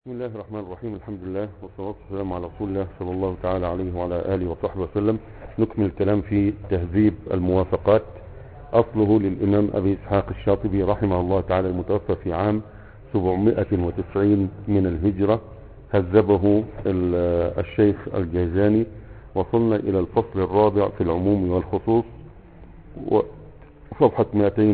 بسم الله الرحمن الرحيم الحمد لله والصلاة والسلام على رسول الله صلى الله تعالى عليه وعلى آله وصحبه وسلم نكمل الكلام في تهذيب الموافقات أصله للإمام أبي إسحاق الشاطبي رحمه الله تعالى المتوفى في عام 790 من الهجرة هذبه ال- الشيخ الجيزاني وصلنا إلى الفصل الرابع في العموم والخصوص وصفحة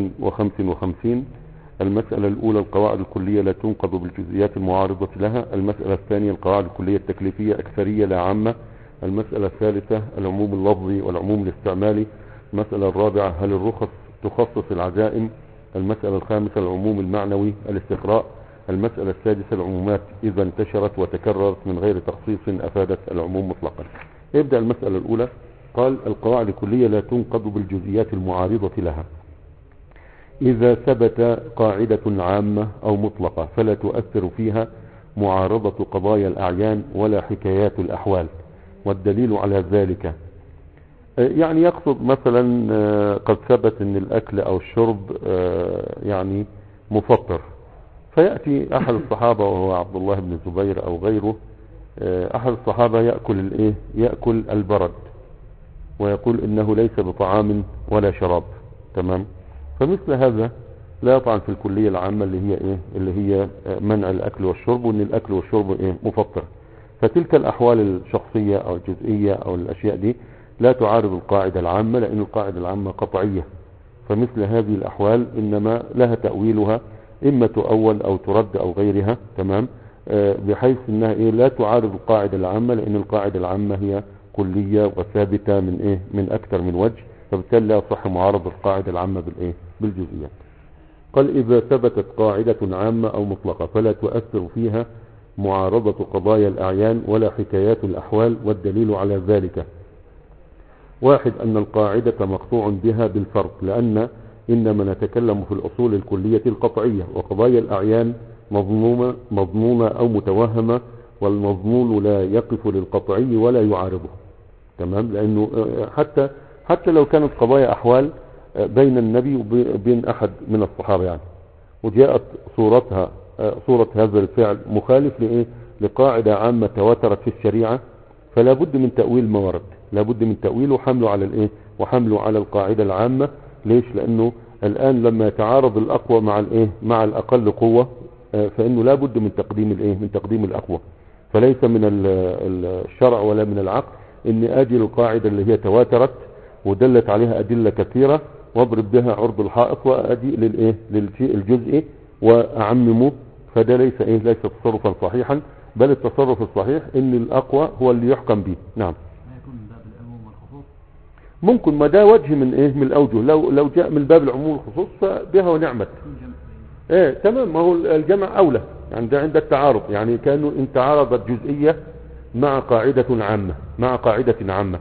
255 المسألة الأولى القواعد الكلية لا تنقض بالجزئيات المعارضة لها المسألة الثانية القواعد الكلية التكليفية أكثرية لا عامة المسألة الثالثة العموم اللفظي والعموم الاستعمالي المسألة الرابعة هل الرخص تخصص العزائم المسألة الخامسة العموم المعنوي الاستقراء المسألة السادسة العمومات إذا انتشرت وتكررت من غير تخصيص أفادت العموم مطلقا يبدأ المسألة الأولى قال القواعد الكلية لا تنقض بالجزئيات المعارضة لها إذا ثبت قاعدة عامة أو مطلقة فلا تؤثر فيها معارضة قضايا الأعيان ولا حكايات الأحوال والدليل على ذلك يعني يقصد مثلا آه، قد ثبت أن الأكل أو الشرب آه، يعني مفطر فيأتي أحد الصحابة وهو عبد الله بن الزبير أو غيره آه، أحد الصحابة يأكل الإيه يأكل البرد ويقول إنه ليس بطعام ولا شراب تمام فمثل هذا لا يطعن في الكلية العامة اللي هي ايه اللي هي آه، منع الاكل والشرب وان الاكل والشرب ايه مفطر فتلك الاحوال الشخصية او الجزئية او الاشياء دي لا تعارض القاعدة العامة لان القاعدة العامة قطعية فمثل هذه الاحوال انما لها تأويلها اما تؤول او ترد او غيرها تمام آه، بحيث انها ايه لا تعارض القاعدة العامة لان القاعدة العامة هي كلية وثابتة من ايه من اكثر من وجه فبالتالي لا يصح معارضة القاعدة العامة بالايه بالجزئيات قال إذا ثبتت قاعدة عامة أو مطلقة فلا تؤثر فيها معارضة قضايا الأعيان ولا حكايات الأحوال والدليل على ذلك واحد أن القاعدة مقطوع بها بالفرق لأن إنما نتكلم في الأصول الكلية القطعية وقضايا الأعيان مظنومة, مظنونة أو متوهمة والمظنون لا يقف للقطعي ولا يعارضه تمام لأنه آه، حتى حتى لو كانت قضايا أحوال آه، بين النبي وبين أحد من الصحابة يعني وجاءت صورتها آه، صورة هذا الفعل مخالف لإيه لقاعدة عامة تواترت في الشريعة فلا بد من تأويل ما ورد لا بد من تأويله وحمله على الإيه وحمله على القاعدة العامة ليش لأنه الآن لما يتعارض الأقوى مع الإيه مع الأقل قوة آه، فإنه لا بد من تقديم الإيه من تقديم الأقوى فليس من ال- ال- الشرع ولا من العقل إن أجي القاعدة اللي هي تواترت ودلت عليها أدلة كثيرة واضرب بها عرض الحائط وأجي للإيه للشيء الجزئي وأعممه فده ليس إيه ليس تصرفا صحيحا بل التصرف الصحيح إن الأقوى هو اللي يحكم به نعم ما يكون من باب العموم والخصوص ممكن ما ده وجه من إيه من الأوجه لو لو جاء من باب العموم والخصوص فبها ونعمت يكون جمع بين ايه تمام ما هو الجمع اولى يعني ده عند التعارض يعني كانه ان تعارضت جزئية مع قاعدة عامة مع قاعدة عامة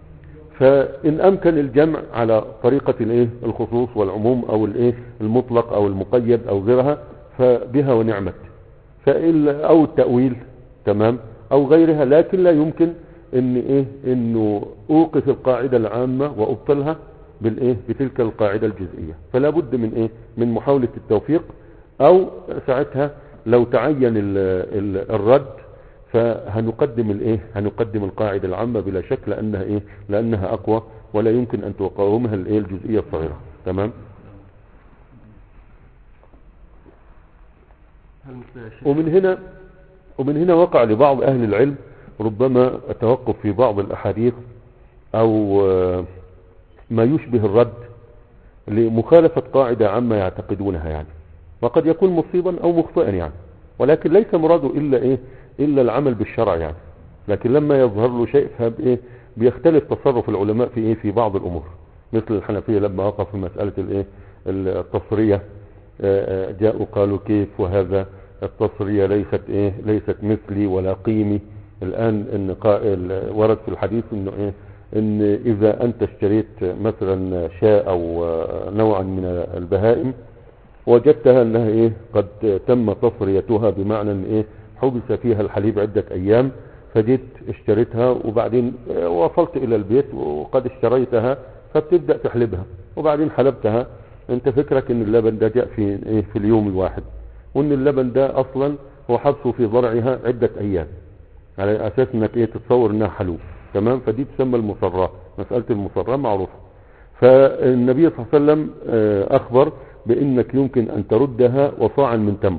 فان امكن الجمع على طريقة الايه الخصوص والعموم او الايه المطلق او المقيد او غيرها فبها ونعمت فإلا او التأويل تمام او غيرها لكن لا يمكن ان ايه انه اوقف القاعدة العامة وابطلها بالايه بتلك القاعدة الجزئية فلا بد من ايه من محاولة التوفيق او ساعتها لو تعين ال ال الرد فهنقدم الايه هنقدم القاعدة العامة بلا شك لانها ايه لانها اقوى ولا يمكن ان تقاومها الايه الجزئية الصغيرة تمام هل مثل الشيخ ومن هنا ومن هنا وقع لبعض أهل العلم ربما التوقف في بعض الأحاديث أو آه، ما يشبه الرد لمخالفة قاعدة عامة يعتقدونها يعني وقد يكون مصيبا أو مخطئا يعني ولكن ليس مراده إلا إيه إلا العمل بالشرع يعني لكن لما يظهر له شيء فإيه بيختلف تصرف العلماء في إيه في بعض الأمور مثل الحنفية لما وقف في مسألة الإيه التصرية آه، آه، جاءوا قالوا كيف وهذا التصرية ليست ايه ليست مثلي ولا قيمي الان ان قائل ورد في الحديث انه ايه ان اذا انت اشتريت مثلا شاء او آه، نوعا من البهائم وجدتها انها ايه قد تم تصريتها بمعنى ان ايه حبس فيها الحليب عدة ايام فجيت اشتريتها وبعدين آه، وصلت الى البيت وقد اشتريتها فبتبدأ تحلبها وبعدين حلبتها انت فكرك ان اللبن ده جاء في ايه في اليوم الواحد وان اللبن ده اصلا هو حبسه في ضرعها عدة ايام على اساس انك ايه تتصور انها حلوب تمام فدي تسمى المصراه مسألة المصراه معروفة فالنبي صلى الله عليه وسلم آه، اخبر بانك يمكن ان تردها وصاعا من تمر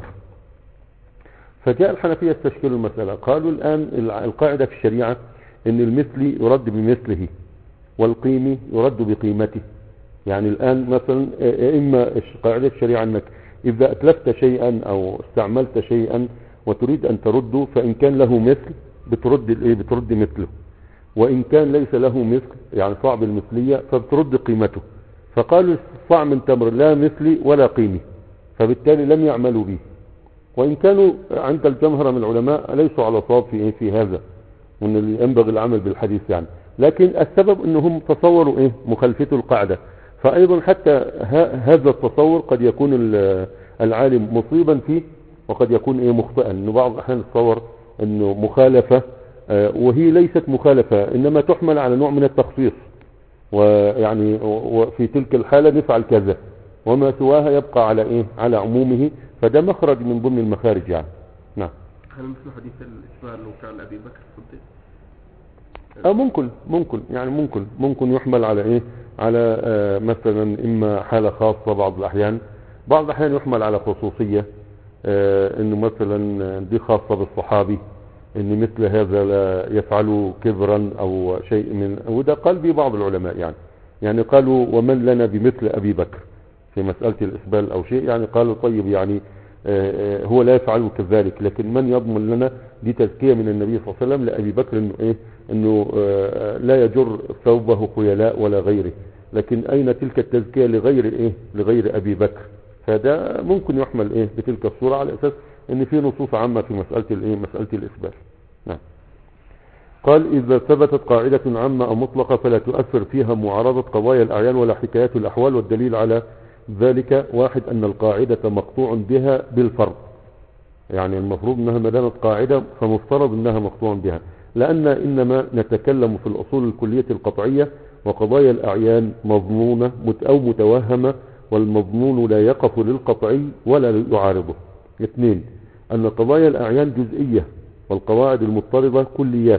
فجاء الحنفية استشكلوا المسألة قالوا الآن الع- القاعدة في الشريعة ان المثل يرد بمثله والقيمي يرد بقيمته يعني الآن مثلا آه، إما الش- قاعدة الشريعة أنك إذا أتلفت شيئا أو استعملت شيئا وتريد أن ترده فإن كان له مثل بترد الإيه بترد مثله وإن كان ليس له مثل يعني صعب المثلية فبترد قيمته فقالوا الصاع من تمر لا مثلي ولا قيمي فبالتالي لم يعملوا به وإن كانوا عند الجمهرة من العلماء ليسوا على صواب في إيه في هذا وأن اللي ينبغي العمل بالحديث يعني لكن السبب أنهم تصوروا إيه مخالفته القاعدة فأيضا حتى ه- هذا التصور قد يكون ال- العالم مصيبا فيه وقد يكون إيه مخطئا أنه بعض الأحيان يتصور أنه مخالفة آه، وهي ليست مخالفة إنما تحمل على نوع من التخصيص ويعني و- وفي تلك الحالة نفعل كذا وما سواها يبقى على إيه على عمومه فده مخرج من ضمن المخارج يعني نعم هل مثل حديث الإسماء لو كان أبي بكر الصديق أو ممكن ممكن يعني ممكن ممكن يحمل على ايه على آه مثلا اما حالة خاصة بعض الاحيان بعض الاحيان يحمل على خصوصية آه انه مثلا دي خاصة بالصحابي ان مثل هذا لا يفعل كبرا او شيء من وده قال به بعض العلماء يعني يعني قالوا ومن لنا بمثل ابي بكر في مسألة الاسبال او شيء يعني قالوا طيب يعني آه، آه، هو لا يفعل كذلك لكن من يضمن لنا دي تزكية من النبي صلى الله عليه وسلم لأبي بكر انه ايه انه آه، لا يجر ثوبه خيلاء ولا غيره لكن اين تلك التزكية لغير ايه لغير ابي بكر فده ممكن يحمل ايه بتلك الصورة على اساس ان في نصوص عامة في مسألة الايه مسألة الاسبال نعم قال إذا ثبتت قاعدة عامة أو مطلقة فلا تؤثر فيها معارضة قضايا الأعيان ولا حكايات الأحوال والدليل على ذلك واحد أن القاعدة مقطوع بها بالفرض يعني المفروض أنها ما دامت قاعدة فمفترض أنها مقطوع بها لأن إنما نتكلم في الأصول الكلية القطعية وقضايا الأعيان مضمونة مت- أو متوهمة والمضمون لا يقف للقطعي ولا يعارضه اثنين أن قضايا الأعيان جزئية والقواعد المضطردة كليات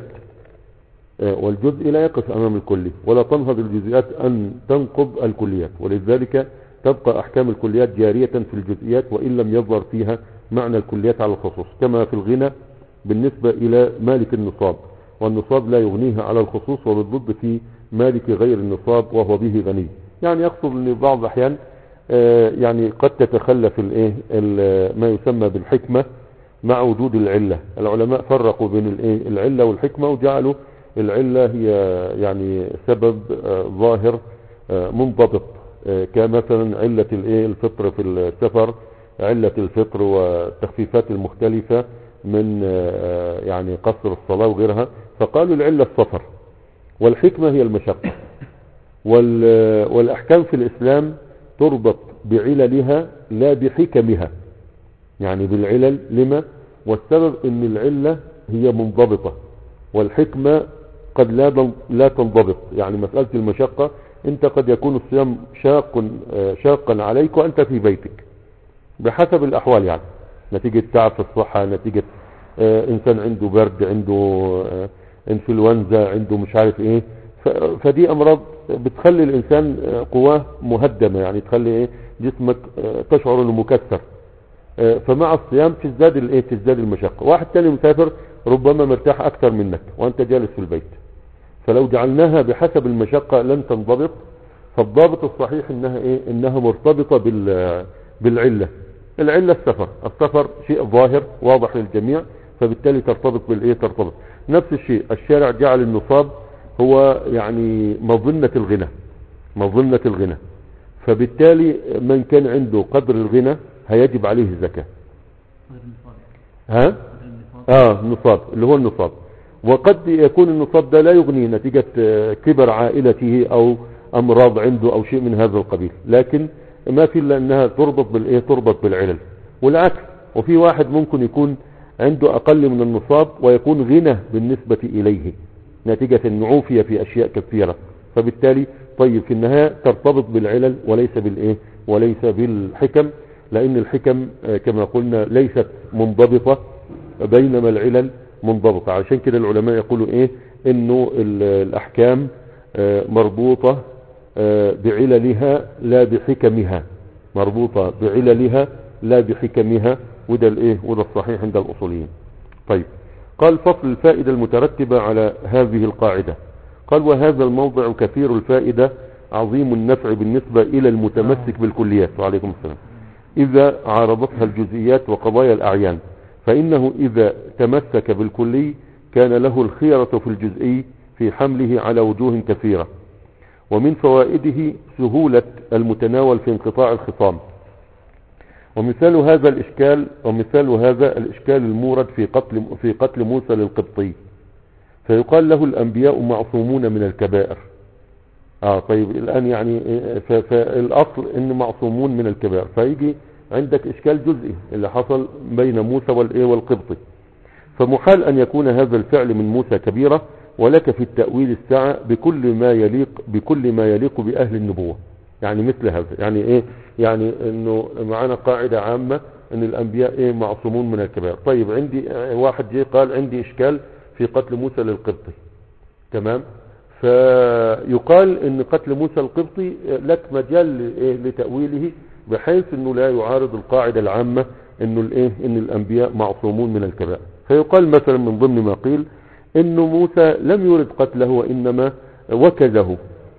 آه، والجزء لا يقف أمام الكلي ولا تنهض الجزئيات أن تنقض الكليات ولذلك تبقى أحكام الكليات جارية في الجزئيات وإن لم يظهر فيها معنى الكليات على الخصوص كما في الغنى بالنسبة إلى مالك النصاب والنصاب لا يغنيه على الخصوص وبالضد في مالك غير النصاب وهو به غني يعني يقصد أن بعض الأحيان آه، يعني قد تتخلف الايه ال- ما يسمى بالحكمة مع وجود العلة العلماء فرقوا بين الايه العلة والحكمة وجعلوا العلة هي يعني سبب آه، ظاهر آه، منضبط آه، كمثلا علة الايه الفطر في السفر علة الفطر والتخفيفات المختلفة من آه، يعني قصر الصلاة وغيرها فقالوا العلة السفر والحكمة هي المشقة وال- والأحكام في الإسلام تربط بعللها لا بحكمها يعني بالعلل لما والسبب ان العلة هي منضبطة والحكمة قد لا ضم- لا تنضبط يعني مسألة المشقة انت قد يكون الصيام شاق آه، شاقا عليك وانت في بيتك بحسب الاحوال يعني نتيجة تعب في الصحة نتيجة آه، انسان عنده برد عنده آه، انفلونزا عنده مش عارف ايه ف- فدي امراض بتخلي الانسان آه، قواه مهدمة يعني تخلي ايه جسمك آه، تشعر انه مكسر آه، فمع الصيام تزداد الايه تزداد المشقة واحد تاني مسافر ربما مرتاح اكثر منك وانت جالس في البيت فلو جعلناها بحسب المشقة لن تنضبط فالضابط الصحيح انها ايه انها مرتبطة بال بالعلة العلة السفر السفر شيء ظاهر واضح للجميع فبالتالي ترتبط بالايه ترتبط نفس الشيء الشارع جعل النصاب هو يعني مظنة الغنى مظنة الغنى فبالتالي من كان عنده قدر الغنى هيجب عليه الزكاة غير النصاب ها غير النصاب اه النصاب اللي هو النصاب وقد يكون النصاب ده لا يغني نتيجة آه، كبر عائلته او امراض عنده او شيء من هذا القبيل لكن ما في الا انها تربط بالايه تربط بالعلل والعكس وفي واحد ممكن يكون عنده اقل من النصاب ويكون غنى بالنسبة اليه نتيجة انه عوفي في اشياء كثيرة فبالتالي طيب في النهاية ترتبط بالعلل وليس بالايه وليس بالحكم لان الحكم آه، كما قلنا ليست منضبطة بينما العلل منضبطة عشان كده العلماء يقولوا ايه انه ال- الاحكام آه، مربوطة آه، بعللها لا بحكمها مربوطة بعللها لا بحكمها وده الايه وده الصحيح عند الاصوليين طيب قال فصل الفائدة المترتبة على هذه القاعدة قال وهذا الموضع كثير الفائدة عظيم النفع بالنسبة إلى المتمسك بالكليات وعليكم السلام إذا عارضتها الجزئيات وقضايا الأعيان فإنه إذا تمسك بالكلي كان له الخيرة في الجزئي في حمله على وجوه كثيرة ومن فوائده سهولة المتناول في انقطاع الخصام ومثال هذا الإشكال ومثال هذا الإشكال المورد في قتل في قتل موسى للقبطي فيقال له الأنبياء معصومون من الكبائر اه طيب الآن يعني إيه، ف- فالأصل إن معصومون من الكبائر فيجي عندك إشكال جزئي اللي حصل بين موسى والإيه والقبطي فمحال أن يكون هذا الفعل من موسى كبيرة ولك في التأويل السعة بكل ما يليق بكل ما يليق بأهل النبوة يعني مثل هذا يعني ايه يعني انه معانا قاعدة عامة ان الانبياء ايه معصومون من الكبائر طيب عندي آه، واحد جه قال عندي اشكال في قتل موسى للقبطي تمام فيقال ان قتل موسى القبطي لك مجال لإيه؟ لتأويله بحيث انه لا يعارض القاعدة العامة انه الايه ان الانبياء معصومون من الكبائر فيقال مثلا من ضمن ما قيل انه موسى لم يرد قتله وانما وكزه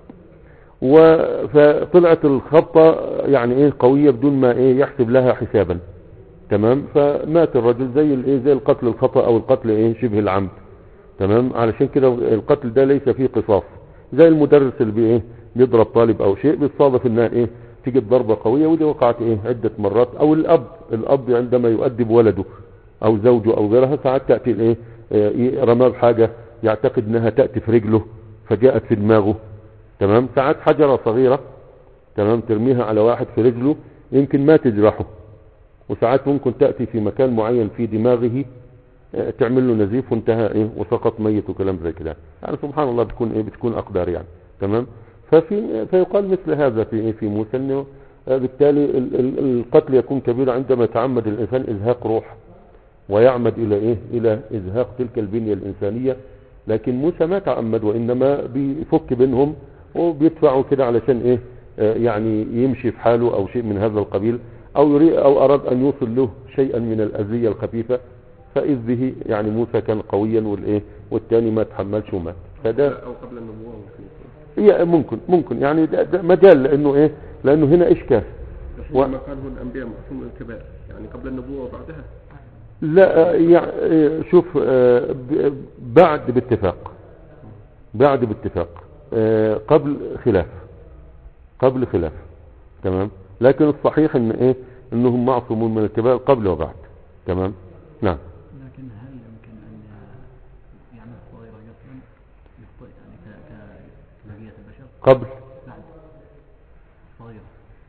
و- فطلعت الخبطة يعني ايه قوية بدون ما ايه يحسب لها حسابا تمام فمات الرجل زي الايه زي القتل الخطأ او القتل ايه شبه العمد تمام علشان كده القتل ده ليس فيه قصاص زي المدرس اللي بي ايه بيضرب طالب او شيء بيتصادف انها ايه تيجي ضربة قوية ودي وقعت ايه عدة مرات او الاب الاب عندما يؤدب ولده او زوجه او غيرها ساعات تأتي الايه آه، رماه بحاجة يعتقد انها تأتي في رجله فجاءت في دماغه تمام ساعات حجرة صغيرة تمام ترميها على واحد في رجله يمكن ما تجرحه وساعات ممكن تأتي في مكان معين في دماغه آه، تعمل له نزيف وانتهى ايه وسقط ميت وكلام زي كده يعني سبحان الله بتكون ايه بتكون اقدار يعني تمام ففي فيقال مثل هذا في ايه في موسى انه آه، بالتالي ال- ال- القتل يكون كبير عندما يتعمد الانسان ازهاق روح ويعمد الى ايه الى ازهاق تلك البنية الانسانية لكن موسى ما تعمد وانما بيفك بينهم وبيدفعوا كده علشان ايه آه، يعني يمشي في حاله او شيء من هذا القبيل او يريد او اراد ان يوصل له شيئا من الاذية الخفيفة فاذ به يعني موسى كان قويا والايه والتاني ما تحملش ومات فده او قبل النبوة ممكن يكون هي ممكن ممكن يعني ده, ده مجال لانه ايه لانه هنا اشكال بس و- لما قال هو الانبياء معصوم من الكبائر يعني قبل النبوة وبعدها لا آه، يعني آه، شوف آه، ب- بعد باتفاق بعد باتفاق آه، قبل خلاف قبل خلاف تمام لكن الصحيح ان ايه انهم معصومون من الكبائر قبل وبعد تمام نعم لكن هل يمكن أن يعمل الصغيرة يصلا يخطئ يعني ك- ك- كبقية البشر قبل بعد صغيرة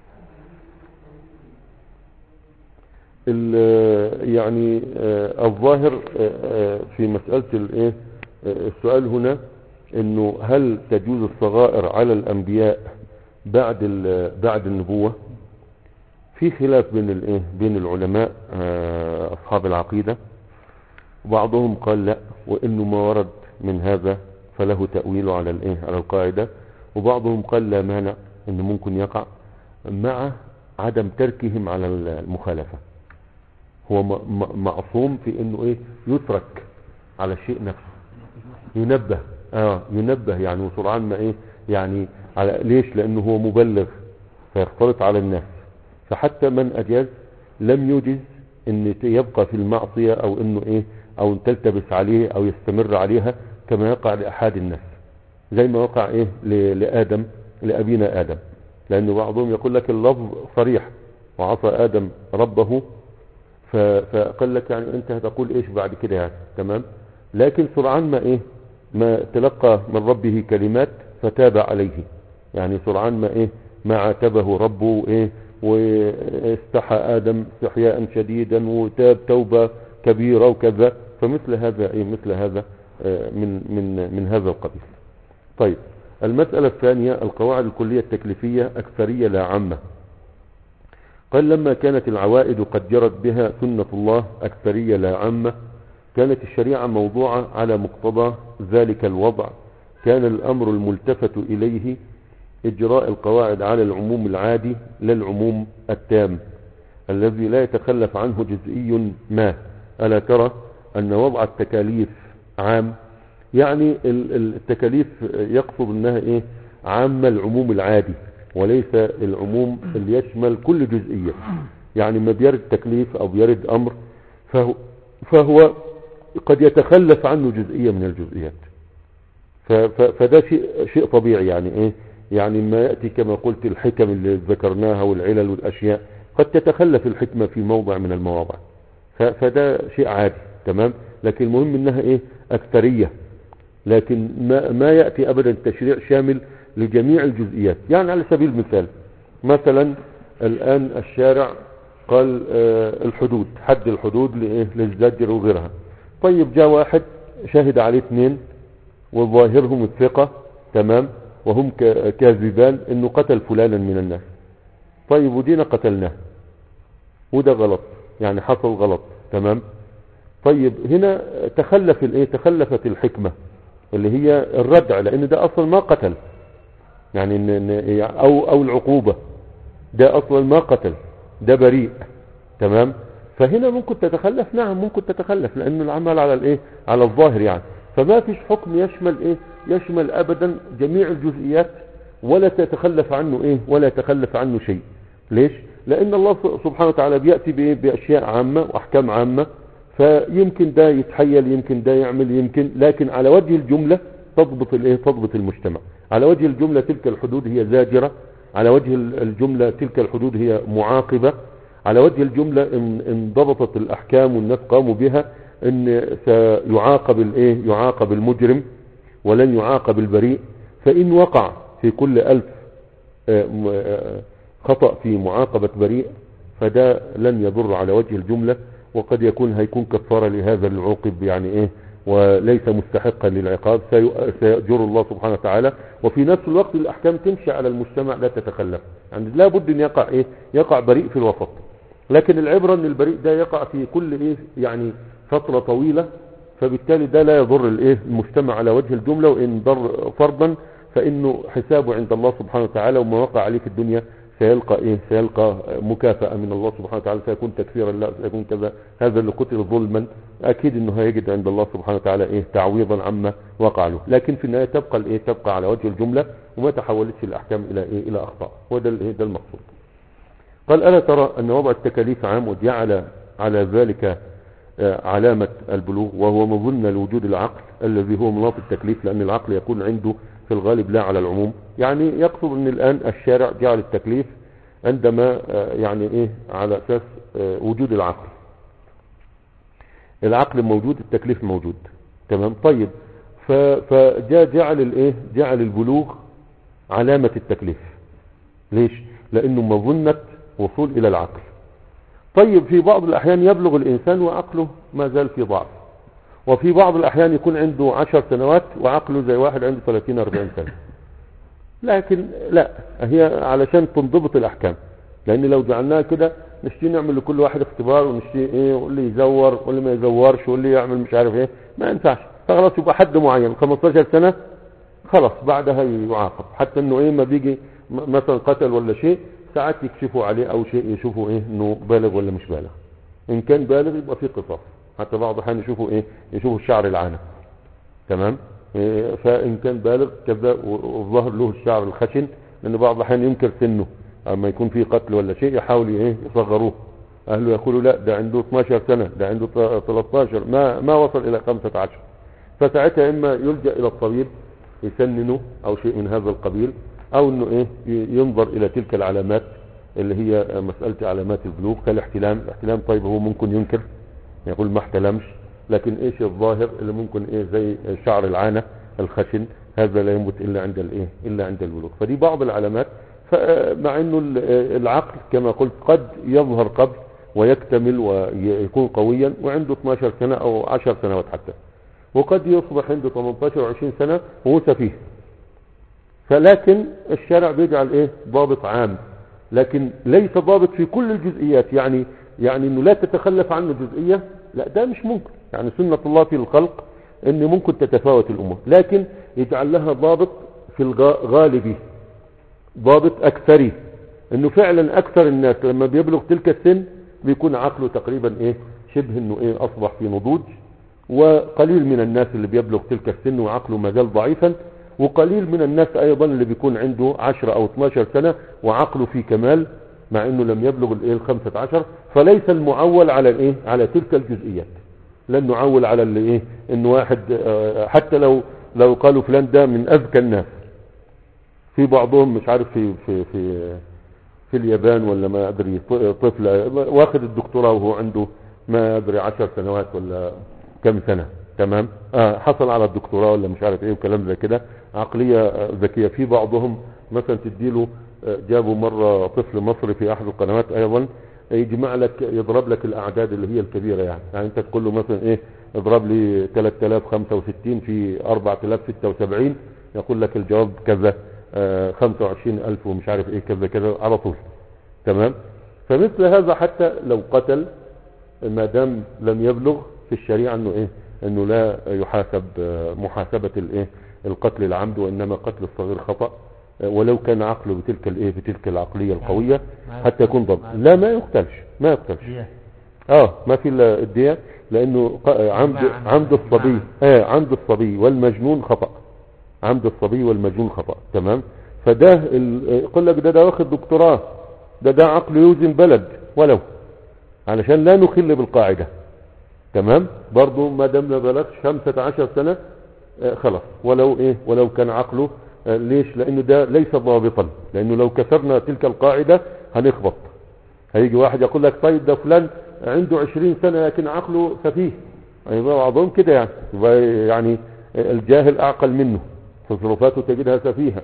ال- يعني آه، الظاهر آه، آه، في مسألة الايه آه، السؤال هنا انه هل تجوز الصغائر على الانبياء بعد ال- بعد النبوة في خلاف بين الايه بين العلماء آه، اصحاب العقيدة بعضهم قال لا وانه ما ورد من هذا فله تأويل على الايه على القاعدة وبعضهم قال لا مانع انه ممكن يقع مع عدم تركهم على المخالفة هو م- م- معصوم في انه ايه يترك على الشيء نفسه ينبه اه ينبه يعني وسرعان ما ايه يعني على ليش لانه هو مبلغ فيختلط على الناس فحتى من اجاز لم يجز ان ت- يبقى في المعصية او انه ايه او ان تلتبس عليه او يستمر عليها كما يقع لاحد الناس زي ما وقع ايه ل- لادم لابينا ادم لان بعضهم يقول لك اللفظ صريح وعصى ادم ربه ف- فقال لك يعني انت هتقول ايش بعد كده يعني تمام لكن سرعان ما ايه ما تلقى من ربه كلمات فتاب عليه يعني سرعان ما ايه ما عاتبه ربه ايه واستحى ادم استحياء شديدا وتاب توبة كبيرة وكذا فمثل هذا ايه مثل هذا آه، من من من هذا القبيل طيب المسألة الثانية القواعد الكلية التكليفية أكثرية لا عامة قال لما كانت العوائد قد جرت بها سنة الله أكثرية لا عامة كانت الشريعة موضوعة على مقتضى ذلك الوضع كان الأمر الملتفت إليه إجراء القواعد على العموم العادي لا العموم التام الذي لا يتخلف عنه جزئي ما ألا ترى أن وضع التكاليف عام يعني ال- ال- التكاليف يقصد أنها إيه عامة العموم العادي وليس العموم اللي يشمل كل جزئية يعني ما بيرد تكليف أو بيرد أمر فهو, فهو قد يتخلف عنه جزئية من الجزئيات ف- ف- فده شيء شيء طبيعي يعني ايه يعني ما ياتي كما قلت الحكم اللي ذكرناها والعلل والاشياء قد تتخلف الحكمه في موضع من المواضع ف- فده شيء عادي تمام لكن المهم انها ايه اكثريه لكن ما ما ياتي ابدا تشريع شامل لجميع الجزئيات يعني على سبيل المثال مثلا الان الشارع قال آه، الحدود حد الحدود لايه للزجر وغيرها طيب جاء واحد شهد عليه اثنين وظاهرهم الثقة تمام وهم ك- كاذبان انه قتل فلانا من الناس طيب ودينا قتلناه وده غلط يعني حصل غلط تمام طيب هنا تخلف الايه تخلفت الحكمة اللي هي الردع لان ده اصلا ما قتل يعني إن إن او او العقوبة ده اصلا ما قتل ده بريء تمام فهنا ممكن تتخلف نعم ممكن تتخلف لان العمل على الايه على الظاهر يعني فما فيش حكم يشمل ايه يشمل ابدا جميع الجزئيات ولا تتخلف عنه ايه ولا يتخلف عنه شيء ليش لان الله س- سبحانه وتعالى بياتي بايه باشياء عامه واحكام عامه فيمكن ده يتحيل يمكن ده يعمل يمكن لكن على وجه الجمله تضبط الايه تضبط المجتمع على وجه الجمله تلك الحدود هي زاجره على وجه ال- الجمله تلك الحدود هي معاقبه على وجه الجملة ان انضبطت الاحكام والناس قاموا بها ان سيعاقب الايه يعاقب المجرم ولن يعاقب البريء فان وقع في كل الف آه، م- آه، خطأ في معاقبة بريء فده لن يضر على وجه الجملة وقد يكون هيكون كفارة لهذا العوقب يعني ايه وليس مستحقا للعقاب سي- سيأجر الله سبحانه وتعالى وفي نفس الوقت الاحكام تمشي على المجتمع لا تتخلف يعني لا بد ان يقع ايه يقع بريء في الوسط لكن العبرة ان البريء ده يقع في كل ايه يعني فترة طويلة فبالتالي ده لا يضر الايه المجتمع على وجه الجملة وان ضر فردا فانه حسابه عند الله سبحانه وتعالى وما وقع عليه في الدنيا سيلقى ايه سيلقى مكافأة من الله سبحانه وتعالى سيكون تكفيرا لا سيكون كذا هذا اللي قتل ظلما اكيد انه هيجد عند الله سبحانه وتعالى ايه تعويضا عما وقع له لكن في النهاية تبقى الايه تبقى على وجه الجملة وما تحولتش الاحكام الى ايه الى اخطاء وده الايه ده المقصود قال ألا ترى أن وضع التكاليف عام وجعل على ذلك آه، علامة البلوغ وهو مظن لوجود العقل الذي هو مناط التكليف لأن العقل يكون عنده في الغالب لا على العموم يعني يقصد أن الآن الشارع جعل التكليف عندما آه، يعني إيه على أساس آه، وجود العقل العقل موجود التكليف موجود تمام طيب ف- فجاء جعل الايه جعل البلوغ علامة التكليف ليش لانه مظنة وصول الى العقل طيب في بعض الاحيان يبلغ الانسان وعقله ما زال في ضعف وفي بعض الاحيان يكون عنده عشر سنوات وعقله زي واحد عنده 30 40 سنة لكن لا هي علشان تنضبط الاحكام لان لو جعلناها كده نشتي نعمل لكل واحد اختبار ونشتي ايه واللي يزور واللي ما يزورش واللي يعمل مش عارف ايه ما ينفعش فخلاص يبقى حد معين 15 سنة خلاص بعدها يعاقب حتى انه ايه ما بيجي م- مثلا قتل ولا شيء ساعات يكشفوا عليه او شيء يشوفوا ايه انه بالغ ولا مش بالغ ان كان بالغ يبقى في قصاص حتى بعض الاحيان يشوفوا ايه يشوفوا الشعر العانة تمام إيه، فان كان بالغ كذا والظهر له الشعر الخشن لان بعض الاحيان ينكر سنه اما يكون في قتل ولا شيء يحاول ايه يصغروه اهله يقولوا لا ده عنده 12 سنة ده عنده 13 ما ما وصل الى 15 فساعتها اما يلجأ الى الطبيب يسننه او شيء من هذا القبيل او انه ايه ي- ينظر الى تلك العلامات اللي هي مسألة علامات البلوغ كالاحتلام الاحتلام طيب هو ممكن ينكر يقول ما احتلمش لكن ايش الظاهر اللي ممكن ايه زي شعر العانة الخشن هذا لا ينبت الا عند الايه الا عند البلوغ فدي بعض العلامات فمع انه ال- العقل كما قلت قد يظهر قبل ويكتمل ويكون قويا وعنده 12 سنة او 10 سنوات حتى وقد يصبح عنده 18 و 20 سنة وهو سفيه فلكن الشرع بيجعل ايه ضابط عام لكن ليس ضابط في كل الجزئيات يعني يعني انه لا تتخلف عنه جزئية لا ده مش ممكن يعني سنة الله في الخلق ان ممكن تتفاوت الامور لكن يجعل لها ضابط في الغالبي ضابط اكثري انه فعلا اكثر الناس لما بيبلغ تلك السن بيكون عقله تقريبا ايه شبه انه ايه اصبح في نضوج وقليل من الناس اللي بيبلغ تلك السن وعقله ما زال ضعيفا وقليل من الناس ايضا اللي بيكون عنده 10 او 12 سنة وعقله في كمال مع انه لم يبلغ الايه الخمسة عشر فليس المعول على الايه على تلك الجزئيات لن نعول على اللي ايه ان واحد آه، حتى لو لو قالوا فلان ده من اذكى الناس في بعضهم مش عارف في في في في اليابان ولا ما ادري ط- طفل واخد الدكتوراه وهو عنده ما ادري عشر سنوات ولا كم سنة تمام آه حصل على الدكتوراه ولا مش عارف ايه وكلام زي كده عقلية آه، ذكية في بعضهم مثلا تديله آه، جابوا مرة طفل مصري في احد القنوات ايضا يجمع لك يضرب لك الاعداد اللي هي الكبيرة يعني يعني انت تقول له مثلا ايه اضرب لي 3065 في 4076 يقول لك الجواب كذا آه 25000 ومش عارف ايه كذا كذا على طول تمام فمثل هذا حتى لو قتل ما دام لم يبلغ في الشريعة انه ايه انه لا يحاسب آه، محاسبة الايه القتل العمد وانما قتل الصغير خطأ آه، ولو كان عقله بتلك الايه بتلك العقلية القوية ما حتى يكون ضبط ما لا ما يقتلش ما يقتلش دية اه ما في الا الدية لانه ق- عمد إجماعاً. عمد الصبي إجماعاً. اه عمد الصبي والمجنون خطأ عمد الصبي والمجنون خطأ تمام فده ال- يقول لك ده ده واخد دكتوراه ده ده عقل يوزن بلد ولو علشان لا نخل بالقاعدة تمام برضو ما دام ما بلغش 15 سنة آه خلاص ولو ايه ولو كان عقله آه ليش لانه ده ليس ضابطا لانه لو كسرنا تلك القاعدة هنخبط هيجي واحد يقول لك طيب ده فلان عنده 20 سنة لكن عقله سفيه يعني بعضهم كده يعني يبقى يعني الجاهل اعقل منه تصرفاته تجدها سفيهة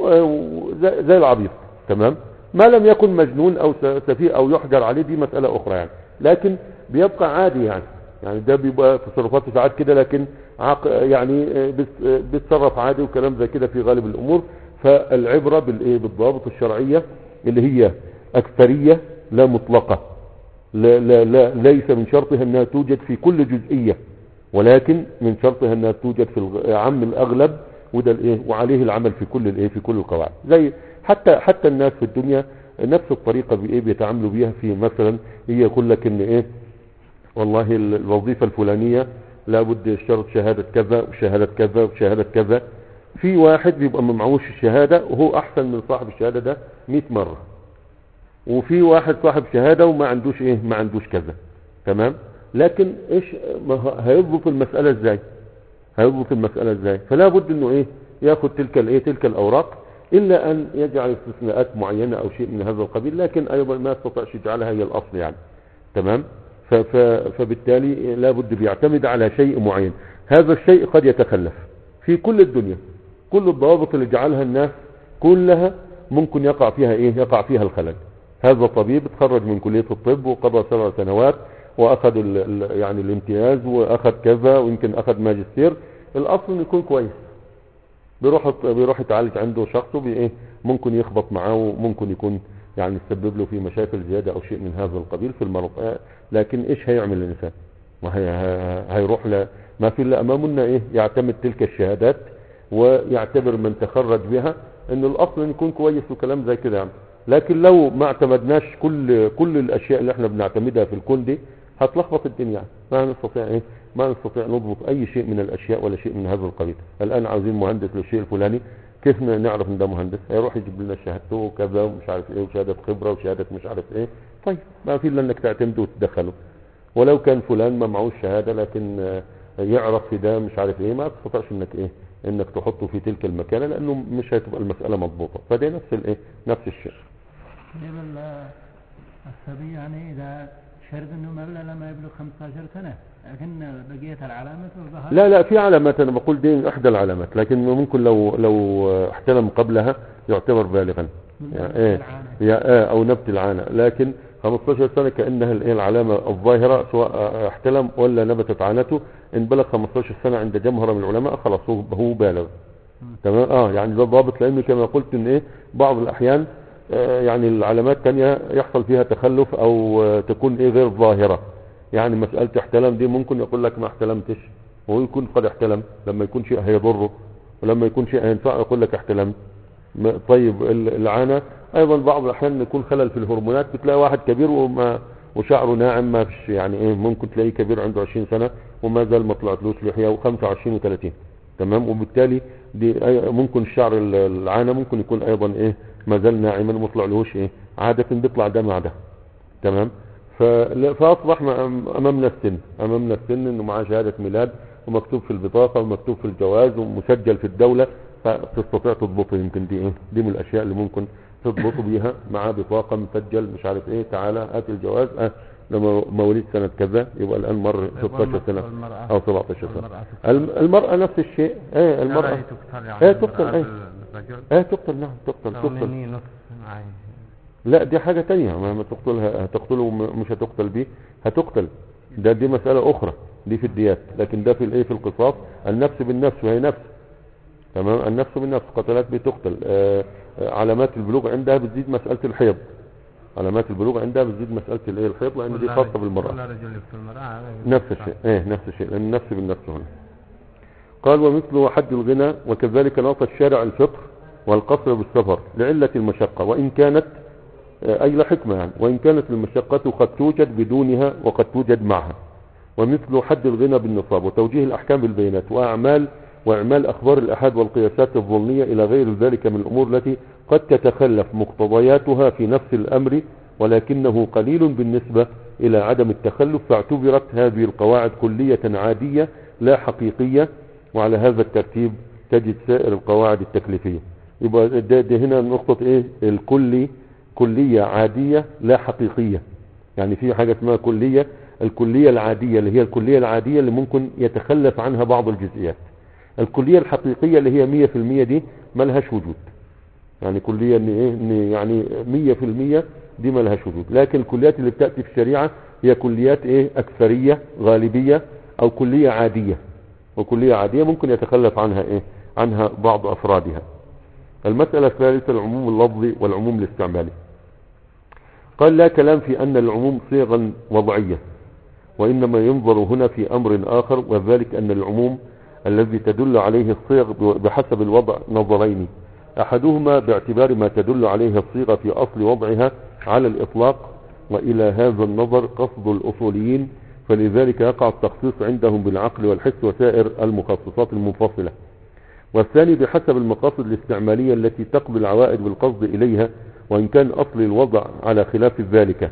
وزي زي العبيط تمام ما لم يكن مجنون او س- سفيه او يحجر عليه دي مسألة اخرى يعني لكن بيبقى عادي يعني يعني ده بيبقى تصرفاته ساعات كده لكن عق يعني بيت- بيتصرف عادي وكلام زي كده في غالب الامور فالعبرة بالايه بالضوابط الشرعية اللي هي اكثرية لا مطلقة لا لا لا ليس من شرطها انها توجد في كل جزئية ولكن من شرطها انها توجد في الغ- عم الاغلب وده الايه وعليه العمل في كل الايه في كل القواعد زي حتى حتى الناس في الدنيا نفس الطريقة بايه بيتعاملوا بيها في مثلا هي يقول لك ان ايه والله ال- الوظيفة الفلانية لابد يشترط شهادة كذا وشهادة كذا وشهادة كذا في واحد بيبقى ما معهوش الشهادة وهو احسن من صاحب الشهادة ده 100 مرة وفي واحد صاحب شهادة وما عندوش ايه ما عندوش كذا تمام لكن ايش ما هو- هيضبط المسألة ازاي هيضبط المسألة ازاي فلا بد انه ايه ياخد تلك الايه تلك الاوراق الا ان يجعل استثناءات معينة او شيء من هذا القبيل لكن ايضا ما يستطيعش يجعلها هي الاصل يعني تمام ف ف فبالتالي لا بد بيعتمد على شيء معين هذا الشيء قد يتخلف في كل الدنيا كل الضوابط اللي جعلها الناس كلها ممكن يقع فيها ايه يقع فيها الخلل هذا طبيب تخرج من كلية الطب وقضى سبع سنوات واخذ ال ال يعني الامتياز واخذ كذا ويمكن اخذ ماجستير الاصل انه يكون كويس بيروح بيروح يتعالج عنده شخص وبي ايه ممكن يخبط معاه وممكن يكون يعني يسبب له في مشاكل زيادة او شيء من هذا القبيل في المرض آه، لكن ايش هيعمل الانسان ما هي ه- هيروح ل ما في الا امامنا ايه يعتمد تلك الشهادات ويعتبر من تخرج بها ان الاصل ان يكون كويس وكلام زي كده يعني لكن لو ما اعتمدناش كل كل الاشياء اللي احنا بنعتمدها في الكون دي هتلخبط الدنيا يعني. ما نستطيع ايه ما نستطيع نضبط اي شيء من الاشياء ولا شيء من هذا القبيل الان عاوزين مهندس للشيء الفلاني كيف نعرف ان ده مهندس هيروح يجيب لنا شهادته وكذا ومش عارف ايه وشهاده خبره وشهاده مش عارف ايه طيب ما في الا انك تعتمده وتدخله ولو كان فلان ما معهوش شهاده لكن آه، يعرف في ده مش عارف ايه ما تستطيعش انك ايه انك تحطه في تلك المكانه لانه مش هتبقى المساله مضبوطه فده نفس الايه نفس الشيء طيب ال- الصبي يعني إذا شرب أنه مبلغ لما يبلغ 15 سنة لكن بقية العلامات والظهر لا لا في علامات انا بقول دي من احدى العلامات لكن ممكن لو لو احتلم قبلها يعتبر بالغا يعني ايه يا آه او نبت العانة لكن 15 سنة كأنها الايه العلامة الظاهرة سواء آه، احتلم ولا نبتت عانته ان بلغ 15 سنة عند جمهرة من العلماء خلاص هو هو بالغ تمام اه يعني ده ضابط لانه كما قلت ان ايه بعض الاحيان آه يعني العلامات تانية يحصل فيها تخلف او آه تكون ايه غير ظاهرة يعني مسألة احتلام دي ممكن يقول لك ما احتلمتش وهو يكون قد احتلم لما يكون شيء هيضره ولما يكون شيء هينفعه يقول لك احتلمت ما- طيب ال- العانة ايضا بعض الاحيان يكون خلل في الهرمونات بتلاقي واحد كبير وما وشعره ناعم ما فيش يعني ايه ممكن تلاقيه كبير عنده 20 سنة وما زال ما طلعتلوش لحية و25 و30 تمام وبالتالي دي أي- ممكن الشعر ال- العانة ممكن يكون ايضا ايه ما زال ناعما وما طلعلوش ايه عادة بيطلع ده مع ده تمام فلا- فاصبح م- امامنا السن امامنا السن انه معاه شهادة ميلاد ومكتوب في البطاقة ومكتوب في الجواز ومسجل في الدولة فتستطيع تضبطه يمكن دي ايه دي من الاشياء اللي ممكن تضبطه بيها معاه بطاقة مسجل مش عارف ايه تعالى هات الجواز اه لما مواليد سنة كذا يبقى الان مر 16 سنة والمرأة او 17 سنة والمرأة تقتل. الم- المرأة نفس الشيء ايه المرأة المرأة تقتل يعني ايه تقتل المرأة ايه بالرجل ايه تقتل نعم تقتل لو تقتل مني نص معي لا دي حاجة تانية ما ما تقتلها هتقتله وم- مش هتقتل بيه هتقتل ده دي مسألة أخرى دي في الديات لكن ده في الايه في القصاص النفس بالنفس وهي نفس تمام النفس بالنفس قتلات بتقتل آه آه، علامات البلوغ عندها بتزيد مسألة الحيض علامات البلوغ عندها بتزيد مسألة الايه الحيض لأن دي كل خاصة رجل- بالمرأة كل رجل يقتل المرأة نفس الشيء ايه نفس الشيء لان النفس بالنفس هنا قال ومثله حد الغنى وكذلك ناط الشارع الفطر والقصر بالسفر لعلة المشقة وإن كانت آه، أي لا حكمة يعني وإن كانت المشقة قد توجد بدونها وقد توجد معها ومثل حد الغنى بالنصاب وتوجيه الأحكام بالبينات وأعمال وإعمال أخبار الأحاد والقياسات الظنية إلى غير ذلك من الأمور التي قد تتخلف مقتضياتها في نفس الأمر ولكنه قليل بالنسبة إلى عدم التخلف فاعتبرت هذه القواعد كلية عادية لا حقيقية وعلى هذا الترتيب تجد سائر القواعد التكليفية يبقى ده, ده هنا نقطة ايه الكلي كلية عادية لا حقيقية يعني في حاجة اسمها كلية الكلية العادية اللي هي الكلية العادية اللي ممكن يتخلف عنها بعض الجزئيات الكلية الحقيقية اللي هي مية في المية دي ملهاش وجود يعني كلية ان ايه ان يعني مية في المية دي ملهاش وجود لكن الكليات اللي بتأتي في الشريعة هي كليات ايه اكثرية غالبية او كلية عادية وكلية عادية ممكن يتخلف عنها ايه عنها بعض افرادها المسألة الثالثة العموم اللفظي والعموم الاستعمالي قال لا كلام في ان العموم صيغا وضعية وانما ينظر هنا في امر اخر وذلك ان العموم الذي تدل عليه الصيغ بحسب الوضع نظرين احدهما باعتبار ما تدل عليه الصيغة في اصل وضعها على الاطلاق والى هذا النظر قصد الاصوليين فلذلك يقع التخصيص عندهم بالعقل والحس وسائر المخصصات المنفصلة والثاني بحسب المقاصد الاستعمالية التي تقضي العوائد بالقصد إليها وإن كان أصل الوضع على خلاف ذلك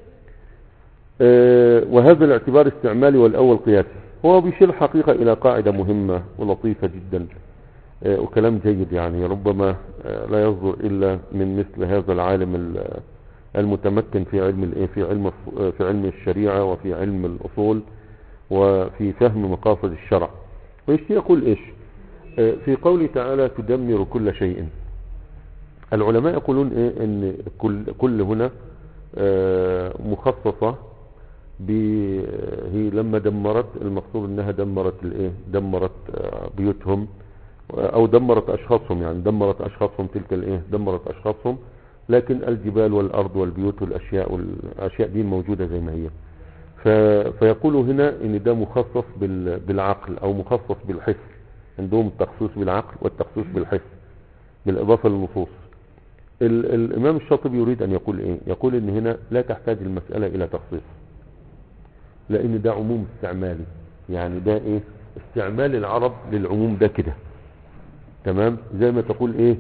آه، وهذا الاعتبار استعمالي والأول قياسي هو بيشير حقيقة إلى قاعدة مهمة ولطيفة جدا آه، وكلام جيد يعني ربما آه، لا يصدر إلا من مثل هذا العالم ال- المتمكن في علم الايه في علم الص- في علم الشريعة وفي علم الأصول وفي فهم مقاصد الشرع ويشتي يقول ايش آه، في قوله تعالى تدمر كل شيء العلماء يقولون ايه ان كل, كل هنا آه، مخصصة ب هي لما دمرت المقصود انها دمرت الايه دمرت آه، بيوتهم او دمرت اشخاصهم يعني دمرت اشخاصهم تلك الايه دمرت اشخاصهم لكن الجبال والارض والبيوت والاشياء والاشياء دي موجودة زي ما هي ف... فيقول هنا ان ده مخصص بال... بالعقل او مخصص بالحس عندهم التخصيص بالعقل والتخصيص بالحس بالاضافة للنصوص ال... الامام الشاطبي يريد ان يقول ايه يقول ان هنا لا تحتاج المسألة الى تخصيص لان ده عموم استعمالي يعني ده ايه استعمال العرب للعموم ده كده تمام زي ما تقول ايه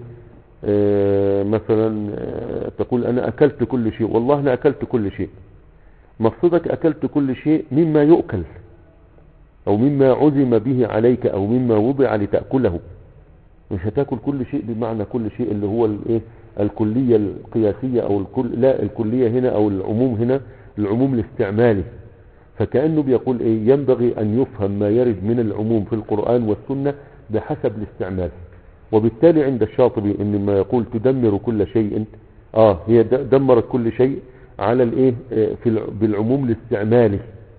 آه مثلا آه تقول انا اكلت كل شيء والله انا اكلت كل شيء مقصودك اكلت كل شيء مما يؤكل او مما عزم به عليك او مما وضع لتأكله مش هتاكل كل شيء بمعنى كل شيء اللي هو الايه الكلية القياسية او الكل لا الكلية هنا او العموم هنا العموم الاستعمالي فكأنه بيقول ايه ينبغي ان يفهم ما يرد من العموم في القرآن والسنة بحسب الاستعمال وبالتالي عند الشاطبي ان ما يقول تدمر كل شيء اه هي د- دمرت كل شيء على الايه آه، في الع- بالعموم الاستعمالي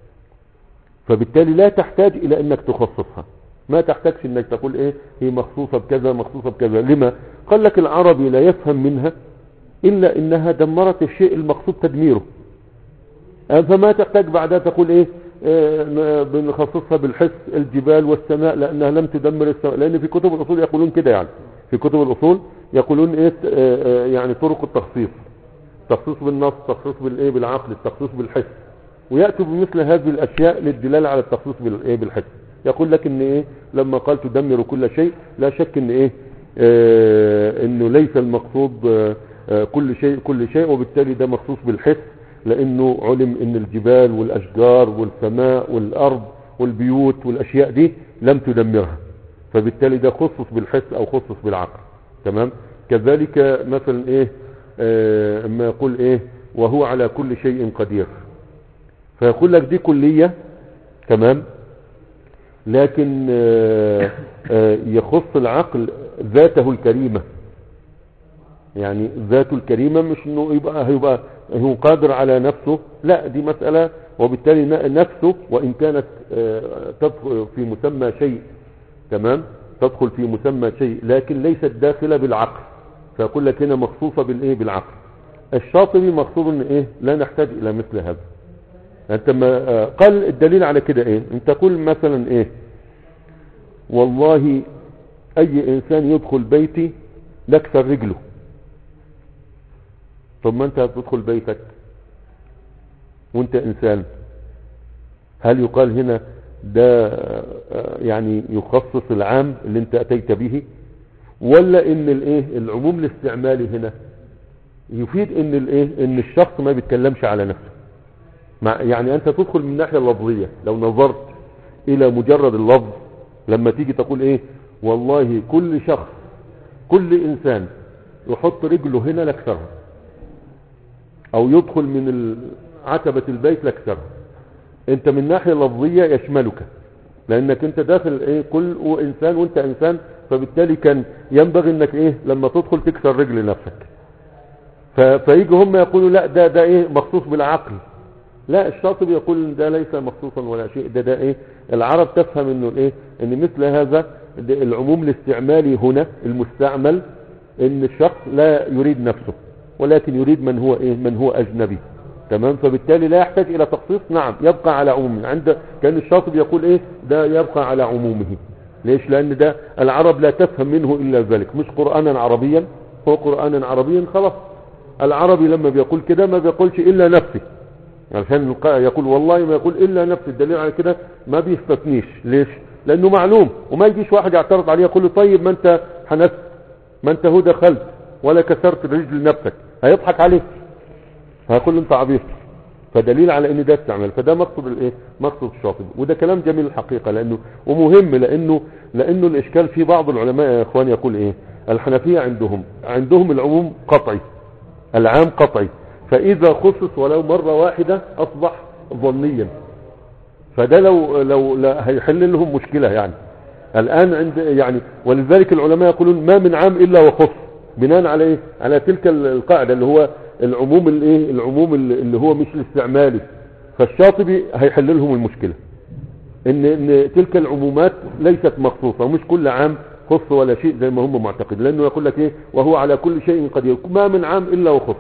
فبالتالي لا تحتاج الى انك تخصصها ما تحتاجش انك تقول ايه هي مخصوصة بكذا مخصوصة بكذا لما قال لك العربي لا يفهم منها الا انها دمرت الشيء المقصود تدميره آه، فما تحتاج بعدها تقول ايه آه، ن- بنخصصها بالحس الجبال والسماء لانها لم تدمر السماء لان في كتب الاصول يقولون كده يعني في كتب الاصول يقولون ايه آه، آه، يعني طرق التخصيص تخصيص بالنص تخصيص بالايه بالعقل التخصيص بالحس وياتوا بمثل هذه الاشياء للدلاله على التخصيص بالايه بالحس يقول لك ان ايه لما قال تدمر كل شيء لا شك ان ايه آه انه ليس المقصود آه آه كل شيء كل شيء وبالتالي ده مخصوص بالحس لانه علم ان الجبال والاشجار والسماء والارض والبيوت والاشياء دي لم تدمرها فبالتالي ده خصص بالحس او خصص بالعقل تمام كذلك مثلا ايه آه اما يقول ايه وهو على كل شيء قدير فيقول لك دي كلية تمام لكن آه، آه، يخص العقل ذاته الكريمة يعني ذاته الكريمة مش انه يبقى هيبقى هو قادر على نفسه لا دي مسألة وبالتالي ن- نفسه وان كانت آه، تدخل في مسمى شيء تمام تدخل في مسمى شيء لكن ليست داخلة بالعقل فيقول لك هنا مخصوصة بالايه بالعقل الشاطبي مقصود ان ايه لا نحتاج الى مثل هذا انت ما آه، قال الدليل على كده ايه انت تقول مثلا ايه والله اي انسان يدخل بيتي نكسر رجله طب ما انت هتدخل بيتك وانت انسان هل يقال هنا ده آه، يعني يخصص العام اللي انت اتيت به ولا ان الايه العموم الاستعمالي هنا يفيد ان الايه ان الشخص ما بيتكلمش على نفسه مع يعني انت تدخل من الناحيه اللفظيه لو نظرت الى مجرد اللفظ لما تيجي تقول ايه والله كل شخص كل انسان يحط رجله هنا لاكسرها او يدخل من ال- عتبة البيت لاكسرها انت من ناحية لفظية يشملك لانك انت داخل ايه كل انسان وانت انسان فبالتالي كان ينبغي انك ايه لما تدخل تكسر رجل نفسك ف- فيجي هم يقولوا لا ده ده ايه مخصوص بالعقل لا الشاطبي يقول ان ده ليس مخصوصا ولا شيء ده ده ايه العرب تفهم انه الايه ان مثل هذا ده العموم الاستعمالي هنا المستعمل ان الشخص لا يريد نفسه ولكن يريد من هو ايه من هو اجنبي تمام فبالتالي لا يحتاج الى تخصيص نعم يبقى على عمومه عند كان الشاطبي يقول ايه ده يبقى على عمومه ليش لان ده العرب لا تفهم منه الا ذلك مش قرانا عربيا هو قرانا عربيا خلاص العربي لما بيقول كده ما بيقولش الا نفسي عشان الق- يقول والله ما يقول الا نفس الدليل على كده ما بيستثنيش ليش لانه معلوم وما يجيش واحد يعترض عليه يقول له طيب ما انت حنست ما انت هو دخلت ولا كسرت رجل نفسك هيضحك عليك هيقول له انت عبيط فدليل على ان ده استعمال فده مقصد الايه مقصد الشاطبي وده كلام جميل الحقيقه لانه ومهم لانه لانه الاشكال في بعض العلماء يا اخوان يقول ايه الحنفيه عندهم عندهم العموم قطعي العام قطعي فإذا خصص ولو مرة واحدة أصبح ظنيا فده لو لو لا هيحل لهم مشكلة يعني الآن عند يعني ولذلك العلماء يقولون ما من عام إلا وخص بناء على إيه؟ على تلك القاعدة اللي هو العموم الايه العموم اللي هو مش الاستعمالي فالشاطبي هيحل لهم المشكلة ان ان تلك العمومات ليست مخصوصة ومش كل عام خص ولا شيء زي ما هم معتقد لانه يقول لك ايه وهو على كل شيء قدير ما من عام الا وخص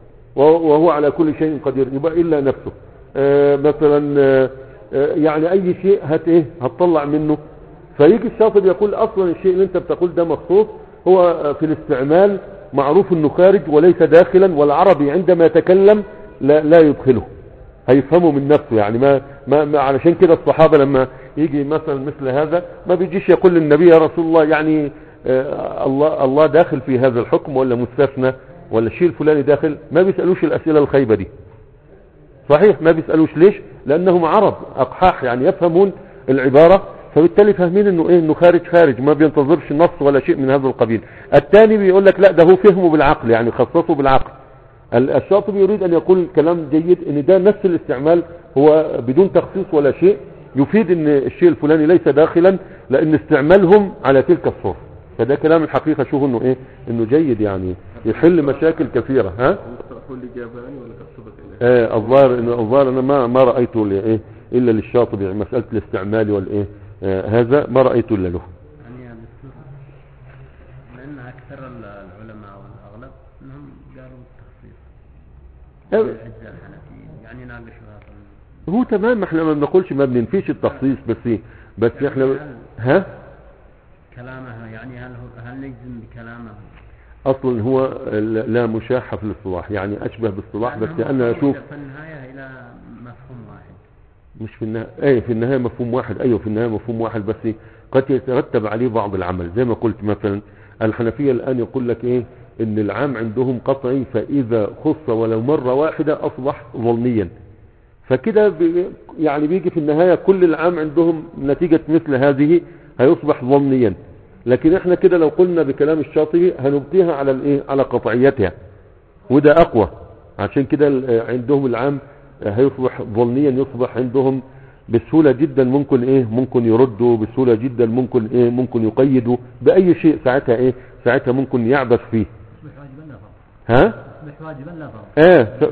وهو على كل شيء قدير يبقى الا نفسه آه مثلا آه آه يعني اي شيء هت ايه هتطلع منه فيجي الشاطبي يقول اصلا الشيء اللي انت بتقول ده مخصوص هو آه، في الاستعمال معروف انه خارج وليس داخلا والعربي عندما يتكلم لا, لا يدخله هيفهمه من نفسه يعني ما, ما, ما علشان كده الصحابة لما يجي مثلا مثل هذا ما بيجيش يقول للنبي يا رسول الله يعني آه الله الله داخل في هذا الحكم ولا مستثنى ولا الشيء الفلاني داخل ما بيسألوش الأسئلة الخيبة دي صحيح ما بيسألوش ليش لأنهم عرب أقحاح يعني يفهمون العبارة فبالتالي فاهمين انه ايه انه خارج خارج ما بينتظرش نص ولا شيء من هذا القبيل الثاني بيقول لك لا ده هو فهمه بالعقل يعني خصصه بالعقل الشاطبي يريد ان يقول كلام جيد ان ده نفس الاستعمال هو بدون تخصيص ولا شيء يفيد ان الشيء الفلاني ليس داخلا لان استعمالهم على تلك الصورة فده كلام الحقيقة شوفوا انه ايه انه جيد يعني يحل مشاكل كثيرة ها تقول لي جابان ولا قصبت إليه آه الظاهر ان الظاهر انا ما ما رايته ل- ايه الا للشاطبي مساله الاستعمال والايه آه هذا ما رايته الا له يعني الدستور لأن أكثر العلماء والأغلب أنهم قالوا التخصيص أه. الحجة الحنفية يعني ناقشوها هو تمام احنا ما بنقولش ما بننفيش التخصيص بس بس احنا ها كلامها يعني هل هو هل نجزم بكلامه اصلا هو لا مشاحة في الاصطلاح يعني اشبه باصطلاح بس لأنه انا اشوف في النهاية إلى مفهوم واحد مش في النهاية ايه في النهاية مفهوم واحد ايوه في النهاية مفهوم واحد بس قد يترتب عليه بعض العمل زي ما قلت مثلا الحنفية الان يقول لك ايه ان العام عندهم قطعي فاذا خص ولو مرة واحدة اصبح ظنيا فكده بي يعني بيجي في النهاية كل العام عندهم نتيجة مثل هذه هيصبح ظنيا لكن احنا كده لو قلنا بكلام الشاطبي هنبقيها على الايه على قطعيتها وده اقوى عشان كده ال- عندهم العام هيصبح ظنيا يصبح عندهم بسهولة جدا ممكن ايه ممكن يردوا بسهولة جدا ممكن ايه ممكن يقيدوا باي شيء ساعتها ايه ساعتها ممكن يعبث فيه يصبح واجبا لا فرق ها يصبح واجبا لا فرق اه ف...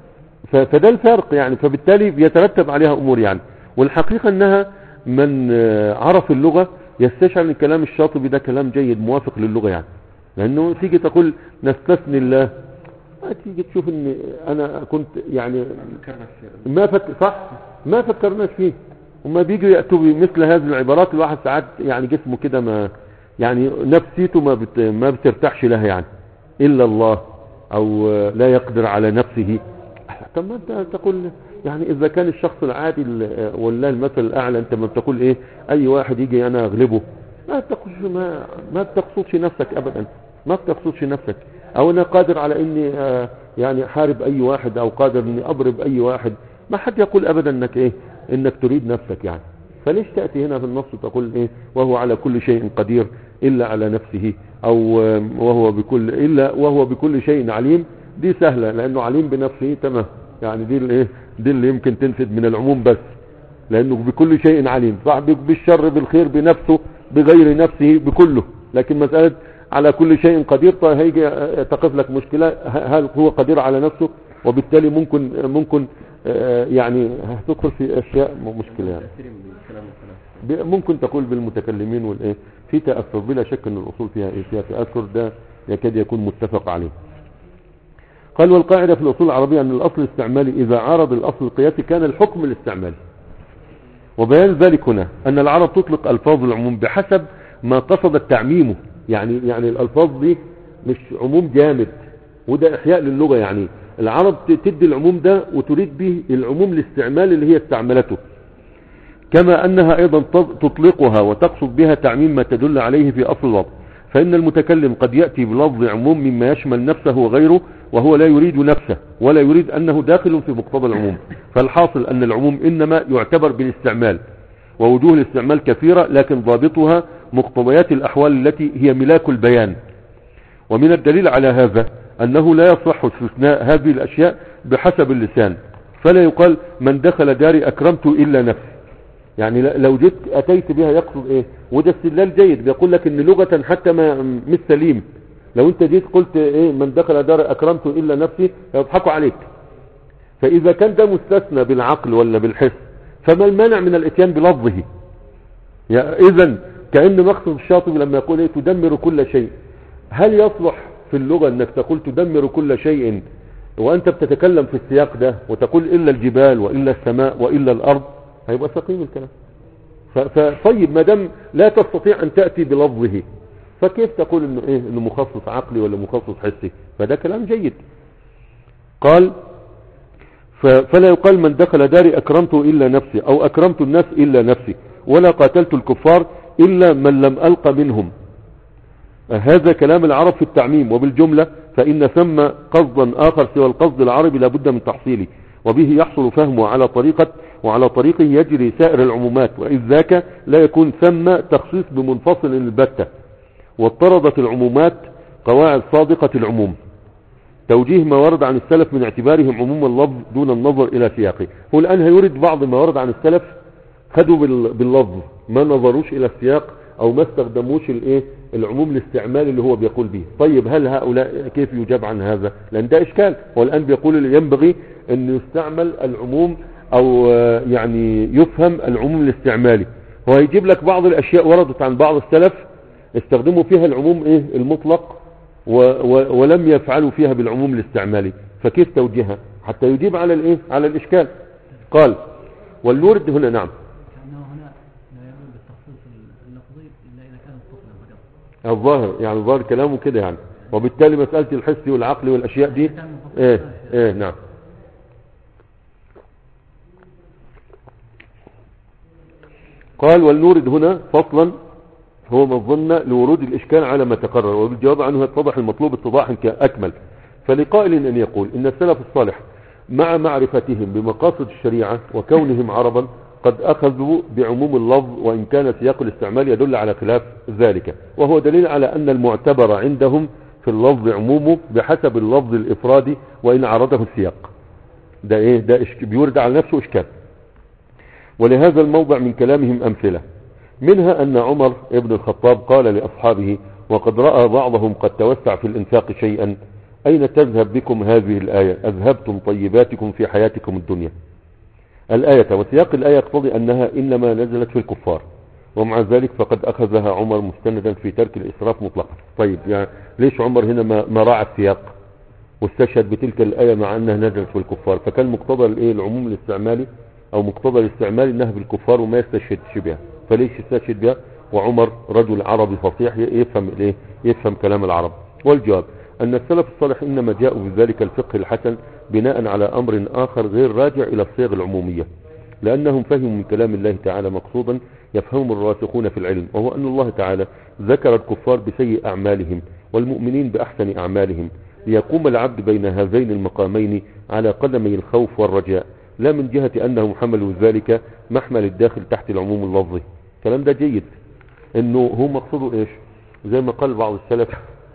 ف- فده الفرق يعني فبالتالي بيترتب عليها امور يعني والحقيقة انها من آه، عرف اللغة يستشعر ان كلام الشاطبي ده كلام جيد موافق للغة يعني لانه تيجي تقول نستثني الله ما تيجي تشوف ان انا كنت يعني فكرنا كثير ما فك صح ما فكرناش فيه وما بيجوا يأتوا بمثل هذه العبارات الواحد ساعات يعني جسمه كده ما يعني نفسيته ما بت ما بترتاحش لها يعني إلا الله أو لا يقدر على نفسه طب ما انت تقول يعني اذا كان الشخص العادي ال- والله المثل الاعلى انت ما بتقول ايه اي واحد يجي انا اغلبه ما بتقصدش ما ما بتقصدش نفسك ابدا ما بتقصدش نفسك او انا قادر على اني آه، يعني احارب اي واحد او قادر اني اضرب اي واحد ما حد يقول ابدا انك ايه انك تريد نفسك يعني فليش تأتي هنا في النص تقول ايه وهو على كل شيء قدير الا على نفسه او آه، وهو بكل الا وهو بكل شيء عليم دي سهلة لانه عليم بنفسه تمام يعني دي الايه دي اللي يمكن تنفذ من العموم بس لانه بكل شيء عليم صح بالشر بالخير بنفسه بغير نفسه بكله لكن مسألة على كل شيء قدير طيب هيجي تقف لك مشكلة ه- هل هو قدير على نفسه وبالتالي ممكن ممكن آه، يعني هتدخل في اشياء م- مشكلة يعني تأثير من كلام الثلاثة ب- ممكن تقول بالمتكلمين والايه في تاثر بلا شك ان الاصول فيها ايه فيها تاثر ده يكاد يكون متفق عليه قال والقاعده في الاصول العربيه ان الاصل الاستعمالي اذا عارض الاصل القياسي كان الحكم الاستعمالي وبيان ذلك هنا ان العرب تطلق الفاظ العموم بحسب ما قصدت تعميمه يعني يعني الالفاظ دي مش عموم جامد وده احياء للغه يعني العرب ت- تدي العموم ده وتريد به العموم الاستعمال اللي هي استعملته كما أنها أيضا تط- تطلقها وتقصد بها تعميم ما تدل عليه في أصل اللفظ فإن المتكلم قد يأتي بلفظ عموم مما يشمل نفسه وغيره وهو لا يريد نفسه ولا يريد أنه داخل في مقتضى العموم فالحاصل أن العموم إنما يعتبر بالاستعمال ووجوه الاستعمال كثيرة لكن ضابطها مقتضيات الأحوال التي هي ملاك البيان ومن الدليل على هذا أنه لا يصح استثناء هذه الأشياء بحسب اللسان فلا يقال من دخل داري أكرمت إلا نفسي يعني ل- لو جيت أتيت بها يقصد إيه وده استدلال جيد بيقول لك إن لغة حتى ما مش سليم لو أنت جيت قلت إيه من دخل داري أكرمت إلا نفسي يضحكوا عليك فإذا كان ده مستثنى بالعقل ولا بالحس فما المانع من الاتيان بلفظه اذا كأن مقصد الشاطبي لما يقول ايه تدمر كل شيء هل يصلح في اللغة انك تقول تدمر كل شيء وانت بتتكلم في السياق ده وتقول الا الجبال والا السماء والا الارض هيبقى سقيم الكلام ف- فطيب ما دام لا تستطيع ان تأتي بلفظه فكيف تقول انه ايه انه مخصص عقلي ولا مخصص حسي فده كلام جيد قال ف- فلا يقال من دخل داري أكرمت إلا نفسي أو أكرمت الناس إلا نفسي ولا قاتلت الكفار إلا من لم ألق منهم هذا كلام العرب في التعميم وبالجملة فإن ثم قصدا آخر سوى القصد العربي لابد من تحصيله وبه يحصل فهمه على طريقة وعلى طريقه يجري سائر العمومات وإذ ذاك لا يكون ثم تخصيص بمنفصل البتة واضطردت العمومات قواعد صادقة العموم توجيه ما ورد عن السلف من اعتبارهم عموم اللفظ دون النظر الى سياقه هو الان هيورد بعض ما ورد عن السلف خدوا بال- باللفظ ما نظروش الى السياق او ما استخدموش الايه العموم الاستعمال اللي هو بيقول به طيب هل هؤلاء كيف يجاب عن هذا لان ده اشكال هو الان بيقول اللي ينبغي ان يستعمل العموم او آه، يعني يفهم العموم الاستعمالي هو هيجيب لك بعض الاشياء وردت عن بعض السلف استخدموا فيها العموم ايه المطلق و و ولم يفعلوا فيها بالعموم الاستعمالي فكيف توجيهها حتى يجيب على الايه على الاشكال قال والنورد هنا نعم كأنه هنا لا يقول بالتخصيص اللفظي إلا إذا كان متصلا فقط الظاهر يعني ظاهر كلامه كده يعني وبالتالي مسألة الحس والعقل والأشياء دي ايه ايه نعم قال ولنورد هنا فصلا هو ما ظن لورود الإشكال على ما تقرر وبالجواب عنه يتضح المطلوب اتضاحا أكمل فلقائل أن يقول إن السلف الصالح مع معرفتهم بمقاصد الشريعة وكونهم عربا قد أخذوا بعموم اللفظ وإن كان سياق الاستعمال يدل على خلاف ذلك وهو دليل على أن المعتبر عندهم في اللفظ عمومه بحسب اللفظ الإفرادي وإن عرضه السياق ده إيه ده إشك... بيورد على نفسه إشكال ولهذا الموضع من كلامهم أمثلة منها أن عمر ابن الخطاب قال لأصحابه وقد رأى بعضهم قد توسع في الإنفاق شيئا أين تذهب بكم هذه الآية أذهبتم طيباتكم في حياتكم الدنيا الآية وسياق الآية يقتضي أنها إنما نزلت في الكفار ومع ذلك فقد أخذها عمر مستندا في ترك الإسراف مطلقا طيب يعني ليش عمر هنا ما, ما راعى السياق واستشهد بتلك الآية مع أنها نزلت في الكفار فكان مقتضى الإيه العموم الاستعمالي أو مقتضى الاستعمال إنها بالكفار وما يستشهدش بها فليش يستشهد بها وعمر رجل عربي فصيح يفهم الإيه يفهم كلام العرب والجواب أن السلف الصالح إنما جاءوا بذلك الفقه الحسن بناء على أمر آخر غير راجع إلى الصيغ العمومية لأنهم فهموا من كلام الله تعالى مقصودا يفهم الراسخون في العلم وهو أن الله تعالى ذكر الكفار بسيء أعمالهم والمؤمنين بأحسن أعمالهم ليقوم العبد بين هذين المقامين على قدمي الخوف والرجاء لا من جهة أنهم حملوا ذلك محمل الداخل تحت العموم اللفظي الكلام ده جيد انه هو مقصوده ايش زي ما قال بعض السلف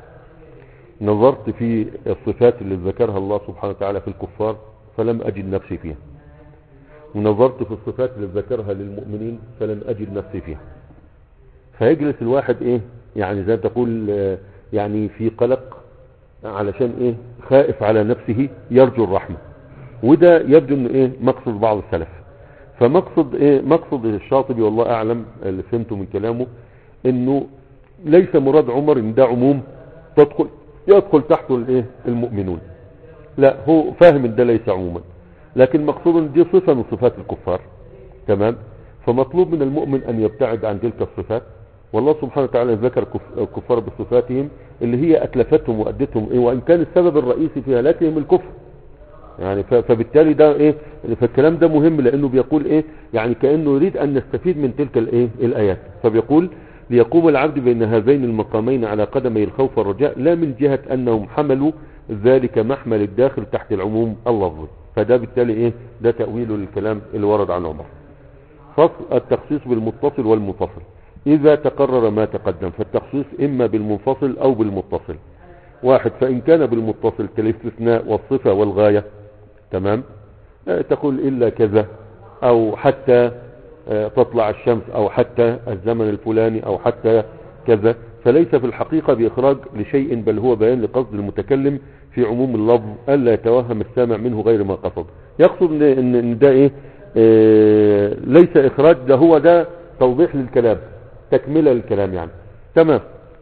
نظرت في الصفات اللي ذكرها الله سبحانه وتعالى في الكفار فلم أجد نفسي فيها ونظرت في الصفات اللي ذكرها للمؤمنين فلم أجد نفسي فيها فيجلس الواحد ايه يعني زي ما تقول آه، يعني في قلق علشان ايه خائف على نفسه يرجو الرحمة وده يبدو انه ايه مقصد بعض السلف فمقصد ايه مقصد الشاطبي والله اعلم اللي فهمته من كلامه انه ليس مراد عمر ان ده عموم تدخل يدخل تحته الايه المؤمنون لا هو فاهم ان ده ليس عموما لكن مقصود ان دي صفة من صفات الكفار تمام فمطلوب من المؤمن ان يبتعد عن تلك الصفات والله سبحانه وتعالى ذكر كف- الكفار بصفاتهم اللي هي اتلفتهم وادتهم ايه وان كان السبب الرئيسي في هلاكهم الكفر يعني ف- فبالتالي ده ايه فالكلام ده مهم لانه بيقول ايه يعني كانه يريد ان نستفيد من تلك الايه الايات فبيقول ليقوم العبد بين هذين المقامين على قدمي الخوف والرجاء لا من جهة انهم حملوا ذلك محمل الداخل تحت العموم اللفظي فده بالتالي ايه ده تأويل الكلام اللي ورد عن عمر فصل التخصيص بالمتصل والمنفصل اذا تقرر ما تقدم فالتخصيص اما بالمنفصل او بالمتصل واحد فان كان بالمتصل كالاستثناء والصفة والغاية تمام آه، تقول الا كذا او حتى آه، تطلع الشمس او حتى الزمن الفلاني او حتى كذا فليس في الحقيقة باخراج لشيء بل هو بيان لقصد المتكلم في عموم اللفظ الا يتوهم السامع منه غير ما قصد يقصد ان ان إن ده ايه آه، ليس اخراج ده هو ده توضيح للكلام تكملة للكلام يعني تمام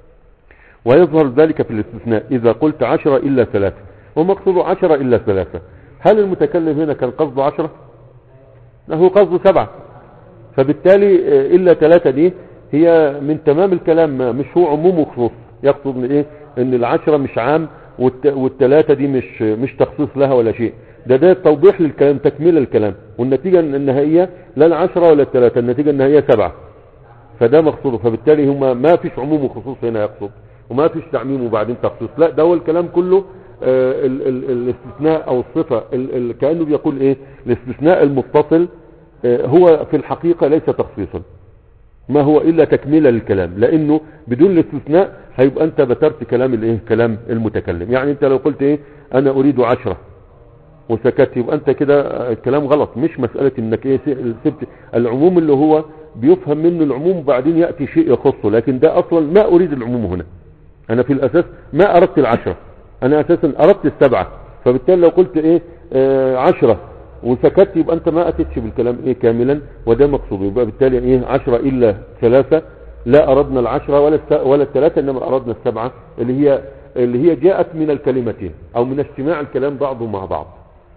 ويظهر ذلك في الاستثناء إذا قلت عشرة إلا ثلاثة ومقصود عشرة إلا ثلاثة هل المتكلم هنا كان قصده عشرة له قصده سبعة فبالتالي آه، إلا ثلاثة دي هي من تمام الكلام ما- مش هو عموم وخصوص يقصد ان ايه ان العشرة مش عام والت- والثلاثة دي مش مش تخصيص لها ولا شيء ده ده توضيح للكلام تكملة الكلام والنتيجة النهائية لا العشرة ولا الثلاثة النتيجة النهائية سبعة فده مقصوده فبالتالي هما ما فيش عموم وخصوص هنا يقصد وما فيش تعميم وبعدين تخصيص لا ده هو الكلام كله آه ال ال الاستثناء او الصفة ال ال كأنه بيقول ايه الاستثناء المتصل آه هو في الحقيقة ليس تخصيصا ما هو الا تكملة للكلام لانه بدون الاستثناء هيبقى انت بترت كلام الايه كلام المتكلم يعني انت لو قلت ايه انا اريد عشرة وسكت يبقى انت كده آه، الكلام غلط مش مسألة انك ايه س- سبت العموم اللي هو بيفهم منه العموم وبعدين يأتي شيء يخصه لكن ده اصلا ما اريد العموم هنا انا في الاساس ما اردت العشرة انا اساسا اردت السبعة فبالتالي لو قلت ايه آه عشرة وسكت يبقى انت ما اتيتش بالكلام ايه كاملا وده مقصود يبقى بالتالي ايه عشرة الا ثلاثة لا اردنا العشرة ولا الس- ولا الثلاثة انما اردنا السبعة اللي هي اللي هي جاءت من الكلمتين او من اجتماع الكلام بعضه مع بعض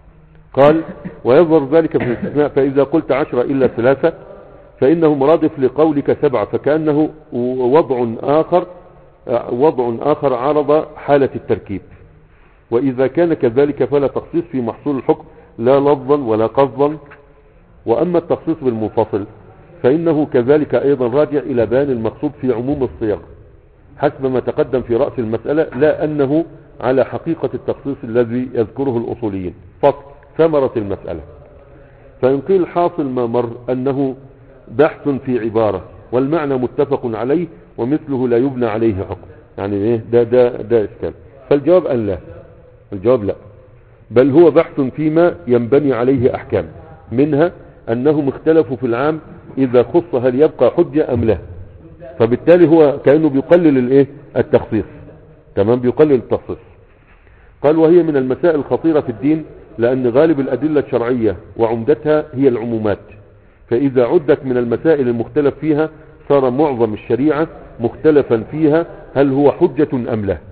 قال ويظهر ذلك في الاستثناء فإذا قلت عشرة إلا ثلاثة فإنه مرادف لقولك سبعة فكأنه وضع آخر وضع آخر عرض حالة التركيب وإذا كان كذلك فلا تخصيص في محصول الحكم لا لفظا ولا قصدا وأما التخصيص بالمنفصل فإنه كذلك أيضا راجع إلى بيان المقصود في عموم الصيغ حسب ما تقدم في رأس المسألة لا أنه على حقيقة التخصيص الذي يذكره الأصوليين فصل ثمرة المسألة فإن قيل حاصل ما مر أنه بحث في عبارة والمعنى متفق عليه ومثله لا يبنى عليه حكم يعني ايه ده ده ده اشكال فالجواب ان لا الجواب لا بل هو بحث فيما ينبني عليه احكام منها انهم اختلفوا في العام اذا خص هل يبقى حجة ام لا فبالتالي هو كأنه بيقلل الايه التخصيص تمام بيقلل التخصيص قال وهي من المسائل الخطيرة في الدين لأن غالب الأدلة الشرعية وعمدتها هي العمومات فإذا عدت من المسائل المختلف فيها صار معظم الشريعة مختلفا فيها هل هو حجة أم لا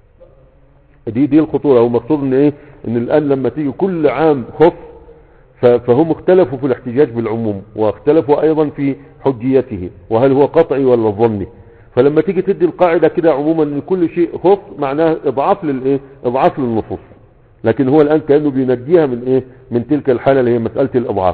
دي دي الخطورة هو مقصود ان ايه ان الان لما تيجي كل عام خص ف- فهم اختلفوا في الاحتجاج بالعموم واختلفوا ايضا في حجيته وهل هو قطعي ولا ظني فلما تيجي تدي القاعدة كده عموما ان كل شيء خص معناه اضعاف للايه اضعاف للنصوص لكن هو الان كأنه بينجيها من ايه من تلك الحالة اللي هي مسألة الاضعاف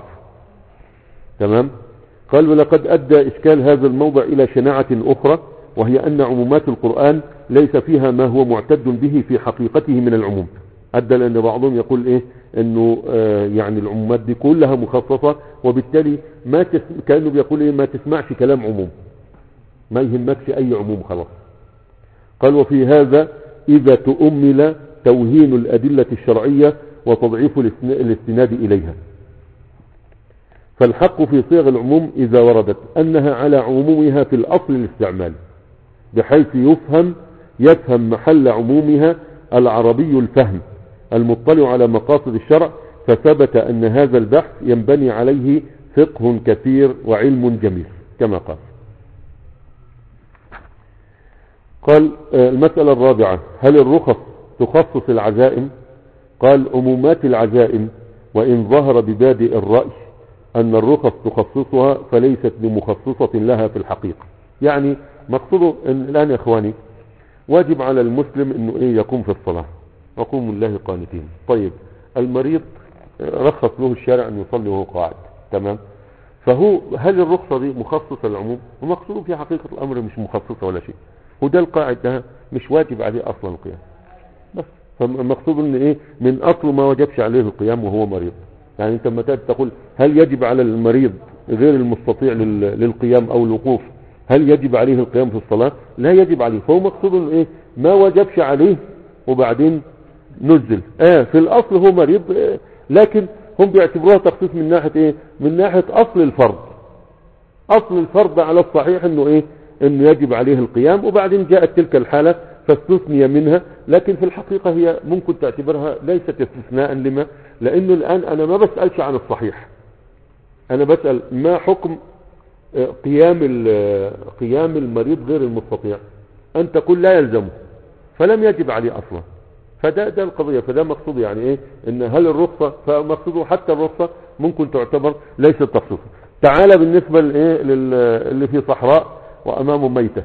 تمام قال ولقد أدى إشكال هذا الموضع إلى شناعة أخرى وهي أن عمومات القرآن ليس فيها ما هو معتد به في حقيقته من العموم أدى لأن بعضهم يقول إيه أنه آه يعني العمومات دي كلها مخصصة وبالتالي ما تس... كأنه بيقول إيه ما تسمعش كلام عموم ما يهمكش أي عموم خلاص قال وفي هذا إذا تؤمل توهين الأدلة الشرعية وتضعيف الاستنا- الاستناد إليها فالحق في صيغ العموم إذا وردت أنها على عمومها في الأصل الاستعمال بحيث يفهم يفهم محل عمومها العربي الفهم المطلع على مقاصد الشرع فثبت أن هذا البحث ينبني عليه فقه كثير وعلم جميل كما قال قال آه، المسألة الرابعة هل الرخص تخصص العزائم قال عمومات العزائم وإن ظهر ببادئ الرأي أن الرخص تخصصها فليست بمخصصة لها في الحقيقة يعني مقصوده إن الآن يا إخواني واجب على المسلم أنه إيه يقوم في الصلاة وقوموا الله قانتين طيب المريض رخص له الشارع أن يصلي وهو قاعد تمام فهو هل الرخصة دي مخصصة للعموم ومقصوده في حقيقة الأمر مش مخصصة ولا شيء وده القاعد ده مش واجب عليه أصلا القيام بس فالمقصود ان ايه من اصله ما وجبش عليه القيام وهو مريض يعني انت لما تأتي تقول هل يجب على المريض غير المستطيع لل- للقيام او الوقوف هل يجب عليه القيام في الصلاة لا يجب عليه فهو مقصود انه ايه ما وجبش عليه وبعدين نزل اه في الاصل هو مريض آه لكن هم بيعتبروها تخصيص من ناحية ايه من ناحية اصل الفرض اصل الفرض على الصحيح انه ايه انه يجب عليه القيام وبعدين جاءت تلك الحالة فاستثني منها لكن في الحقيقة هي ممكن تعتبرها ليست استثناء لما لانه الان انا ما بسألش عن الصحيح انا بسأل ما حكم آه، قيام ال- قيام المريض غير المستطيع ان تقول لا يلزمه فلم يجب عليه اصلا فده ده القضية فده مقصود يعني ايه ان هل الرخصة فمقصوده حتى الرخصة ممكن تعتبر ليست تخصيصا تعالى بالنسبة لايه لل- اللي في صحراء وامامه ميتة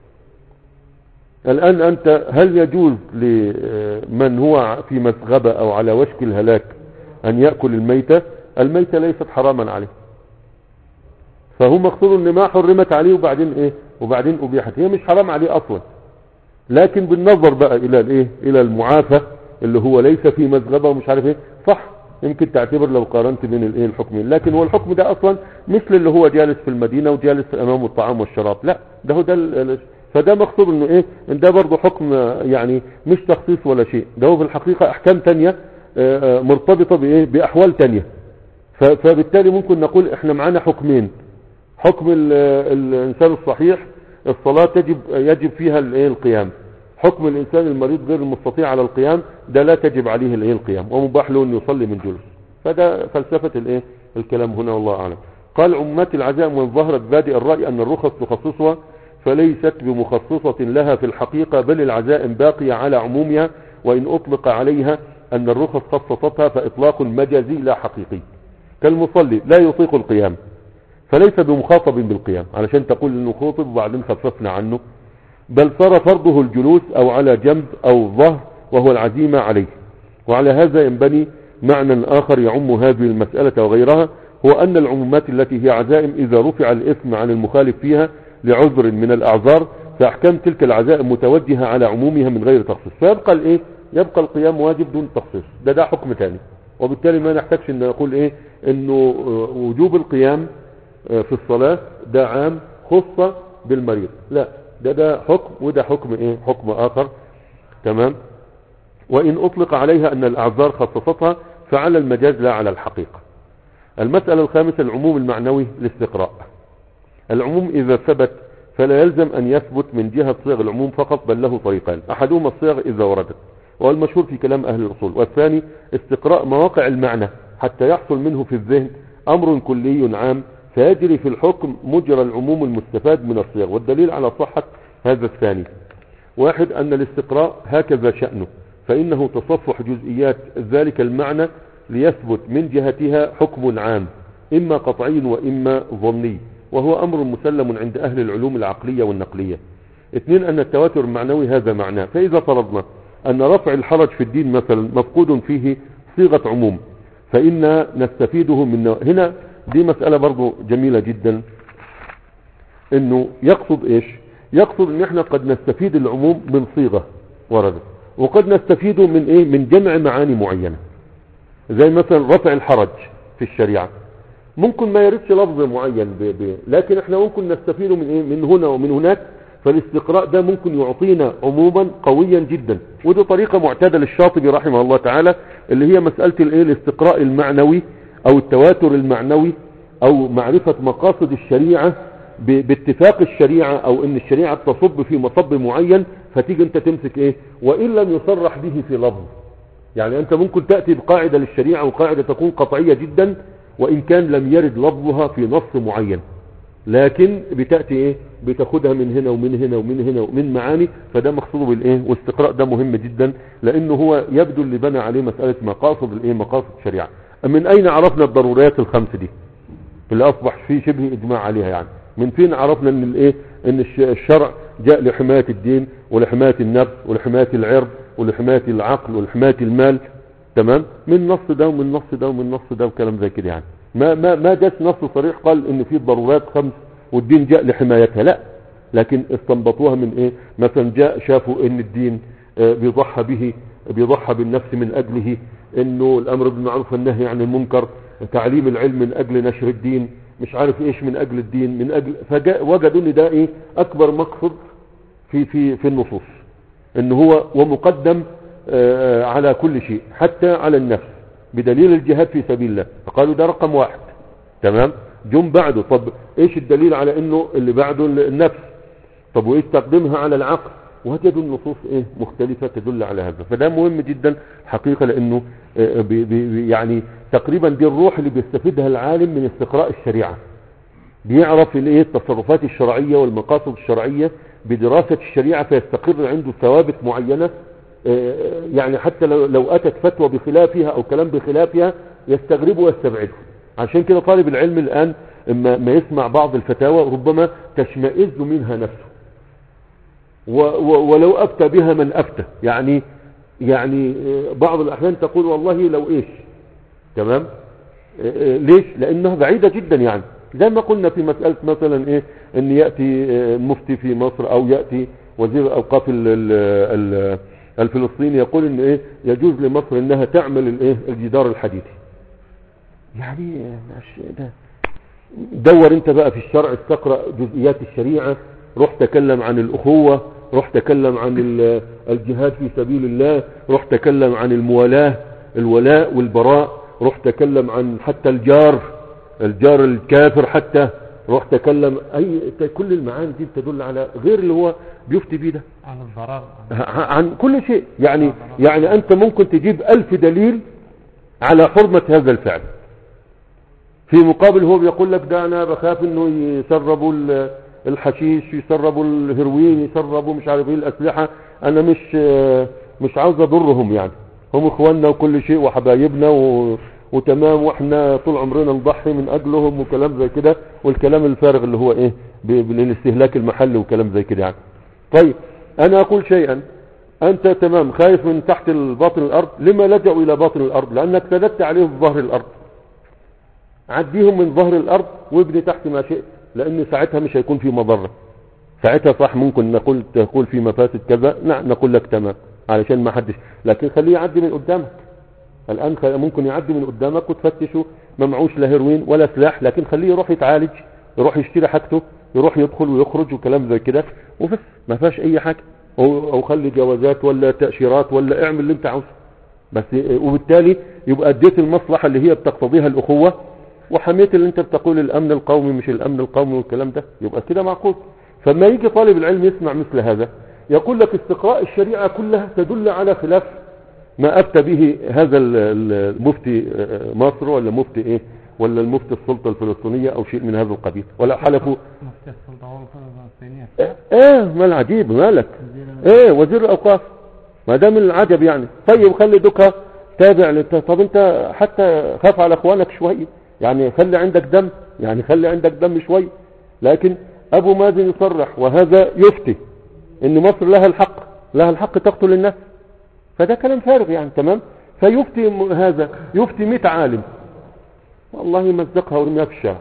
الان انت هل يجوز لمن هو في مسغبة او على وشك الهلاك ان يأكل الميتة الميتة ليست حراما عليه فهو مقصود ان ما حرمت عليه وبعدين ايه وبعدين ابيحت هي مش حرام عليه اصلا لكن بالنظر بقى الى الايه الى المعافى اللي هو ليس في مذغبه ومش عارف ايه صح يمكن تعتبر لو قارنت بين الايه الحكمين لكن هو الحكم ده اصلا مش اللي هو جالس في المدينه وجالس امامه الطعام والشراب لا ده هو ده ال- ال- فده مقصود انه ايه ان ده برضه حكم آه، يعني مش تخصيص ولا شيء ده هو في الحقيقه احكام تانية آه، آه، مرتبطه بايه باحوال تانية ف- فبالتالي ممكن نقول احنا معانا حكمين حكم ال- الانسان الصحيح الصلاة تجب يجب فيها الايه القيام حكم الانسان المريض غير المستطيع على القيام ده لا تجب عليه الايه القيام ومباح له انه يصلي من جلوس فده فلسفة الايه الكلام هنا والله اعلم قال عمات العزائم وان ظهرت بادئ الرأي ان الرخص تخصصها فليست بمخصصة لها في الحقيقة بل العزائم باقية على عمومها وان اطلق عليها أن الرخص خصصتها فإطلاق مجازي لا حقيقي كالمصلي لا يطيق القيام فليس بمخاطب بالقيام علشان تقول انه خاطب وبعدين خففنا عنه بل صار فرضه الجلوس او على جنب او ظهر وهو العزيمة عليه وعلى هذا ينبني معنى آخر يعم هذه المسألة وغيرها هو أن العمومات التي هي عزائم إذا رفع الإثم عن المخالف فيها لعذر من الأعذار فأحكام تلك العزائم متوجهة على عمومها من غير تخصيص فيبقى الإيه؟ يبقى القيام واجب دون تخصيص ده ده حكم تاني وبالتالي ما نحتاجش ان نقول ايه انه آه، وجوب القيام آه، في الصلاة ده عام خصة بالمريض لا ده ده حكم وده حكم ايه حكم اخر تمام وإن أطلق عليها أن الأعذار خصصتها فعلى المجاز لا على الحقيقة المسألة الخامسة العموم المعنوي للاستقراء العموم إذا ثبت فلا يلزم أن يثبت من جهة صيغ العموم فقط بل له طريقان أحدهما الصيغ إذا وردت وهو المشهور في كلام أهل الأصول والثاني استقراء مواقع المعنى حتى يحصل منه في الذهن أمر كلي عام فيجري في الحكم مجرى العموم المستفاد من الصيغ والدليل على صحة هذا الثاني واحد أن الاستقراء هكذا شأنه فإنه تصفح جزئيات ذلك المعنى ليثبت من جهتها حكم عام إما قطعي وإما ظني وهو أمر مسلم عند أهل العلوم العقلية والنقلية اثنين أن التواتر المعنوي هذا معناه فإذا فرضنا أن رفع الحرج في الدين مثلا مفقود فيه صيغة عموم فإن نستفيده من هنا دي مسألة برضو جميلة جدا انه يقصد ايش يقصد ان احنا قد نستفيد العموم من صيغة وردت وقد نستفيده من ايه من جمع معاني معينة زي مثلا رفع الحرج في الشريعة ممكن ما يردش لفظ معين ب... ب... لكن احنا ممكن نستفيده من ايه من هنا ومن هناك فالاستقراء ده ممكن يعطينا عموما قويا جدا ودي طريقة معتادة للشاطبي رحمه الله تعالى اللي هي مسألة الايه الاستقراء المعنوي او التواتر المعنوي او معرفة مقاصد الشريعة ب... باتفاق الشريعة او ان الشريعة تصب في مصب معين فتيجي انت تمسك ايه وان لم يصرح به في لفظ يعني انت ممكن تأتي بقاعدة للشريعة وقاعدة تكون قطعية جدا وان كان لم يرد لفظها في نص معين لكن بتأتي ايه بتاخدها من هنا ومن هنا ومن هنا ومن معاني فده مقصوده بالايه والاستقراء ده مهم جدا لانه هو يبدو اللي بنى عليه مسألة مقاصد الايه مقاصد الشريعة من اين عرفنا الضروريات الخمس دي اللي اصبح فيه شبه اجماع عليها يعني من فين عرفنا ان الايه ان الش- الشرع جاء لحماية الدين ولحماية النفس ولحماية العرض ولحماية العقل ولحماية المال تمام من نص ده ومن نص ده ومن نص ده وكلام زي كده يعني ما ما ما جاش نص صريح قال ان في ضرورات خمس والدين جاء لحمايتها لا لكن استنبطوها من ايه مثلا جاء شافوا ان الدين آه، بيضحى به بيضحى بالنفس من اجله انه الامر بالمعروف والنهي عن المنكر تعليم العلم من اجل نشر الدين مش عارف ايش من اجل الدين من اجل فجاء وجدوا ان ده ايه اكبر مقصد في في في النصوص ان هو ومقدم آه، على كل شيء حتى على النفس بدليل الجهاد في سبيل الله فقالوا ده رقم واحد تمام جم بعده طب ايش الدليل على انه اللي بعده النفس طب وايش تقديمها على العقل وهتجدوا النصوص ايه مختلفة تدل على هذا فده مهم جدا حقيقة لانه آه، بي بي يعني تقريبا دي الروح اللي بيستفيدها العالم من استقراء الشريعة بيعرف الايه التصرفات الشرعية والمقاصد الشرعية بدراسة الشريعة فيستقر عنده ثوابت معينة آه، يعني حتى لو, لو اتت فتوى بخلافها او كلام بخلافها يستغربه ويستبعده عشان كده طالب العلم الان اما ما يسمع بعض الفتاوى ربما تشمئز منها نفسه و و ولو افتى بها من افتى يعني يعني آه، بعض الاحيان تقول والله لو ايش تمام آه، آه، ليش لانها بعيدة جدا يعني زي ما قلنا في مسألة مثلا ايه ان يأتي آه، مفتي في مصر او يأتي وزير الاوقاف ال- ال- ال- الفلسطيني يقول ان ايه يجوز لمصر انها تعمل الايه الجدار الحديدي يعني آه، مش ده دور انت بقى في الشرع استقرأ جزئيات الشريعة روح تكلم عن الاخوة روح تكلم عن ال- الجهاد في سبيل الله روح تكلم عن الموالاة الولاء والبراء روح تكلم عن حتى الجار الجار الكافر حتى روح تكلم اي كل المعاني دي تدل على غير اللي هو بيفتي بيه ده عن الضرر ع- عن كل شيء يعني يعني انت ممكن تجيب الف دليل على حرمة هذا الفعل في مقابل هو بيقول لك ده انا بخاف انه يسربوا ال- الحشيش يسربوا الهيروين يسربوا مش عارف ايه الاسلحة انا مش مش عاوز اضرهم يعني هم اخواننا وكل شيء وحبايبنا و... وتمام واحنا طول عمرنا نضحي من اجلهم وكلام زي كده والكلام الفارغ اللي هو ايه ب... بالاستهلاك المحلي وكلام زي كده يعني طيب انا اقول شيئا انت تمام خايف من تحت باطن الارض لما لجأوا الى باطن الارض لانك سددت عليهم ظهر الارض عديهم من ظهر الارض وابني تحت ما شئت لان ساعتها مش هيكون في مضرة ساعتها صح ممكن نقول تقول في مفاسد كذا نعم نقول لك تمام علشان ما حدش لكن خليه يعدي من قدامك الان خ- ممكن يعدي من قدامك وتفتشه ما معوش لا هيروين ولا سلاح لكن خليه يروح يتعالج يروح يشتري حاجته يروح يدخل ويخرج وكلام زي كده وبس ما فيهاش اي حاجه او او خلي جوازات ولا تاشيرات ولا اعمل اللي انت عاوزه بس وبالتالي يبقى اديت المصلحه اللي هي بتقتضيها الاخوه وحميت اللي انت بتقول الامن القومي مش الامن القومي والكلام ده يبقى كده معقول فما يجي طالب العلم يسمع مثل هذا يقول لك استقراء الشريعه كلها تدل على خلاف ما افتى به هذا ال- ال- المفتي آه، مصر ولا مفتي ايه ولا المفتي السلطه الفلسطينيه او شيء من هذا القبيل ولا حلفوا مفتي السلطة الفلسطينية ايه ما العجيب مالك ايه وزير الاوقاف ما ده من العجب يعني طيب خلي دوكا تابع لت... طب انت حتى خاف على اخوانك شويه يعني خلي عندك دم يعني خلي عندك دم شويه لكن ابو مازن يصرح وهذا يفتي ان مصر لها الحق لها الحق تقتل الناس فده كلام فارغ يعني تمام فيفتي م- هذا يفتي 100 عالم والله مزقها ورميها في الشارع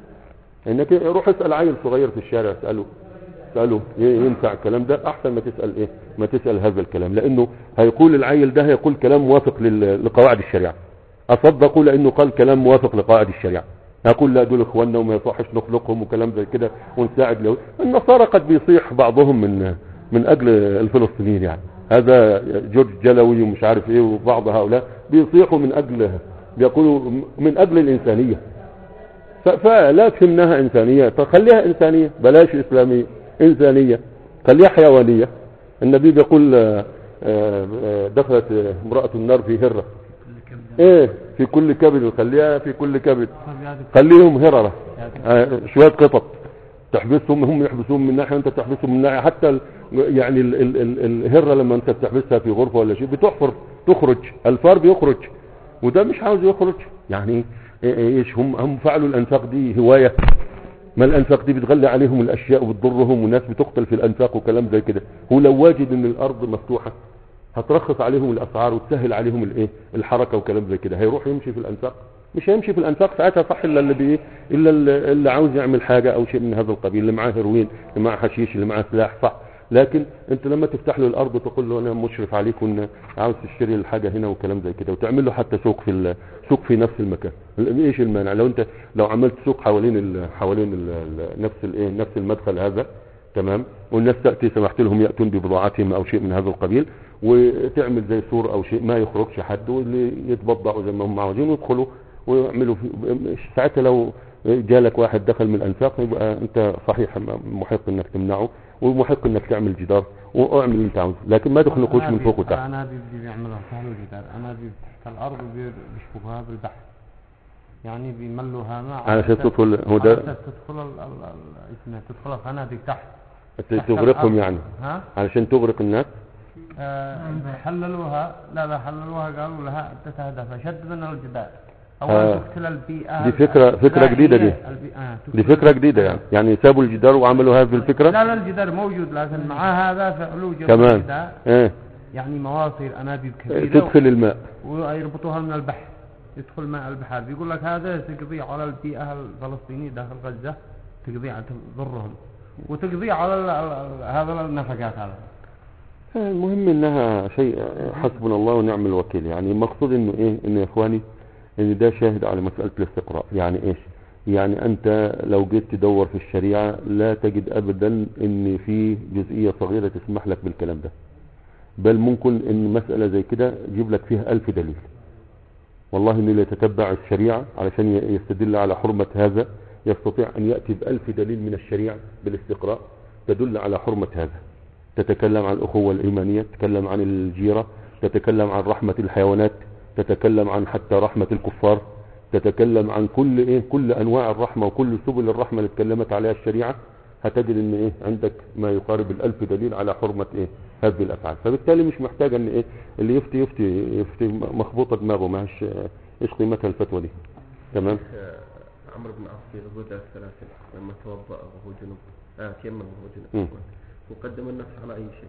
انك روح اسال عيل صغير في الشارع اساله اساله ي- ينفع الكلام ده احسن ما تسال ايه ما تسال هذا الكلام لانه هيقول العيل ده هيقول كلام موافق لل- لقواعد الشريعه اصدقه لانه قال كلام موافق لقواعد الشريعه هقول لا دول اخواننا وما يصحش نخلقهم وكلام زي كده ونساعد له النصارى قد بيصيح بعضهم من من اجل الفلسطينيين يعني هذا جورج جلوي ومش عارف ايه وبعض هؤلاء بيصيحوا من اجل بيقولوا من اجل الانسانيه ف- فلا تهمناها إنسانية فخليها إنسانية بلاش إسلامية إنسانية خليها حيوانية النبي بيقول آه، آه، دخلت آه، امرأة النار في هرة ايه في كل كبد خليها في كل كبد خليهم هررة آه، شوية قطط تحبسهم هم يحبسوهم من ناحية وانت تحبسهم من ناحية حتى ال يعني ال ال ال الهرة لما انت بتحبسها في غرفة ولا شيء بتحفر تخرج الفار بيخرج وده مش عاوز يخرج يعني إيه- ايش هم هم فعلوا الانفاق دي هواية ما الانفاق دي بتغلي عليهم الاشياء وبتضرهم والناس بتقتل في الانفاق وكلام زي كده هو لو واجد ان الارض مفتوحة هترخص عليهم الاسعار وتسهل عليهم الايه الحركة وكلام زي كده هيروح يمشي في الانفاق مش هيمشي في الانفاق ساعتها صح الا اللي بيه الا اللي, اللي عاوز يعمل حاجة او شيء من هذا القبيل اللي معاه هيروين اللي معاه حشيش اللي معاه سلاح صح لكن انت لما تفتح له الارض وتقول له انا مشرف عليك وان عاوز تشتري الحاجه هنا وكلام زي كده وتعمل له حتى سوق في ال- سوق في نفس المكان ايش المانع لو انت لو عملت سوق حوالين ال حوالين ال ال نفس الايه نفس المدخل هذا تمام والناس تاتي سمحت لهم ياتون ببضاعتهم او شيء من هذا القبيل وتعمل زي سور او شيء ما يخرجش حد واللي يتبضعوا زي ما هم عاوزين ويدخلوا ويعملوا في ساعتها لو جالك واحد دخل من الانفاق يبقى انت صحيح محق انك تمنعه ومحق انك تعمل جدار واعمل اللي انت عاوزه لكن ما تخنقوش من فوق وتحت انا بدي بيعملها سهل الجدار انا بي- تحت الارض بي- بيشبكوها بالبحر يعني بيملوها ماء علشان أساس- تدخل هو على ده أساس تدخل ال- ال- ال- اسمه تدخل الخنادق تحت تحت تغرقهم الأرض. يعني ها علشان تغرق الناس آه حللوها لا لا حللوها قالوا لها انت هدف شد من الجدار او آه. ان تقتل البيئه دي فكرة- فكرة لا، جديدة هي دي. البيئة- آه، دي تقتل- فكرة جديدة يعني يعني سابوا الجدار وعملوا هذه الفكرة لا لا الجدار موجود لكن مع هذا فعلوا جابوا كمان جدار ايه يعني مواصل انابيب كبيره تدخل الماء ويربطوها من البحر يدخل ماء البحر بيقول لك هذا تقضي على البيئة الفلسطينية داخل غزة تقضي على تضرهم وتقضي على ال- ال- ال- هذا النفقات هذا المهم انها شيء حسبنا الله ونعم الوكيل يعني المقصود انه ايه انه يا اخواني ان ده شاهد على مسألة الاستقراء يعني ايش يعني انت لو جيت تدور في الشريعة لا تجد ابدا ان في جزئية صغيرة تسمح لك بالكلام ده بل ممكن ان مسألة زي كده يجيب لك فيها الف دليل والله ان اللي يتتبع الشريعة علشان ي- يستدل على حرمة هذا يستطيع ان يأتي بألف دليل من الشريعة بالاستقراء تدل على حرمة هذا تتكلم عن الأخوة الإيمانية تتكلم عن الجيرة تتكلم عن رحمة الحيوانات تتكلم عن حتى رحمة الكفار تتكلم عن كل إيه كل أنواع الرحمة وكل سبل الرحمة اللي اتكلمت عليها الشريعة هتجد ان ايه عندك ما يقارب الالف دليل على حرمة ايه هذه الافعال فبالتالي مش محتاج ان ايه اللي يفتي يفتي يفتي مخبوطة دماغه ما هش ايش قيمتها الفتوى دي تمام آه، عمرو بن العاص في غزوة ذات السلاسل لما توضأ وهو جنوب آه تيمم وهو مم. جنوب وقدم النفس على أي شيء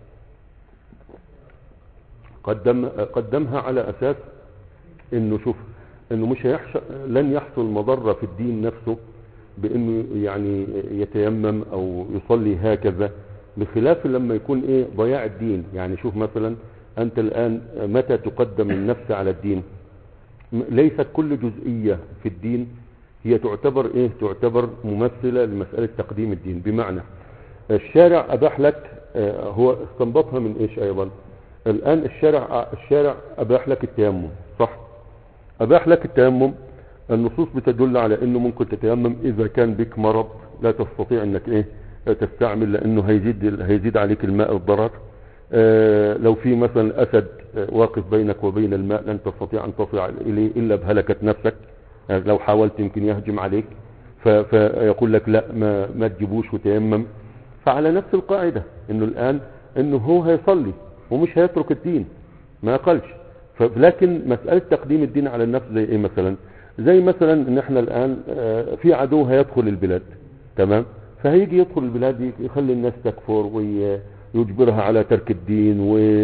قدم قدمها على اساس انه شوف انه مش هيحصل لن يحصل مضرة في الدين نفسه بانه يعني يتيمم او يصلي هكذا بخلاف لما يكون ايه ضياع الدين يعني شوف مثلا انت الان متى تقدم النفس على الدين م- ليست كل جزئية في الدين هي تعتبر ايه تعتبر ممثلة لمسألة تقديم الدين بمعنى الشارع اباح لك آه، هو استنبطها من ايش ايضا الان الشارع الشارع اباح لك التيمم صح اباح لك التيمم النصوص بتدل على انه ممكن تتيمم اذا كان بك مرض لا تستطيع انك ايه تستعمل لانه هيزيد هيزيد عليك الماء الضرر آه، لو في مثلا اسد آه، واقف بينك وبين الماء لن تستطيع ان تصل اليه الا بهلكة نفسك آه، لو حاولت يمكن يهجم عليك ف- فيقول لك لا ما, ما تجيبوش وتيمم فعلى نفس القاعدة انه الان انه هو هيصلي ومش هيترك الدين ما قالش ف- لكن مسألة تقديم الدين على النفس زي ايه مثلا زي مثلا ان احنا الان آه، في عدو هيدخل البلاد تمام فهيجي يدخل البلاد ي- يخلي الناس تكفر ويجبرها على ترك الدين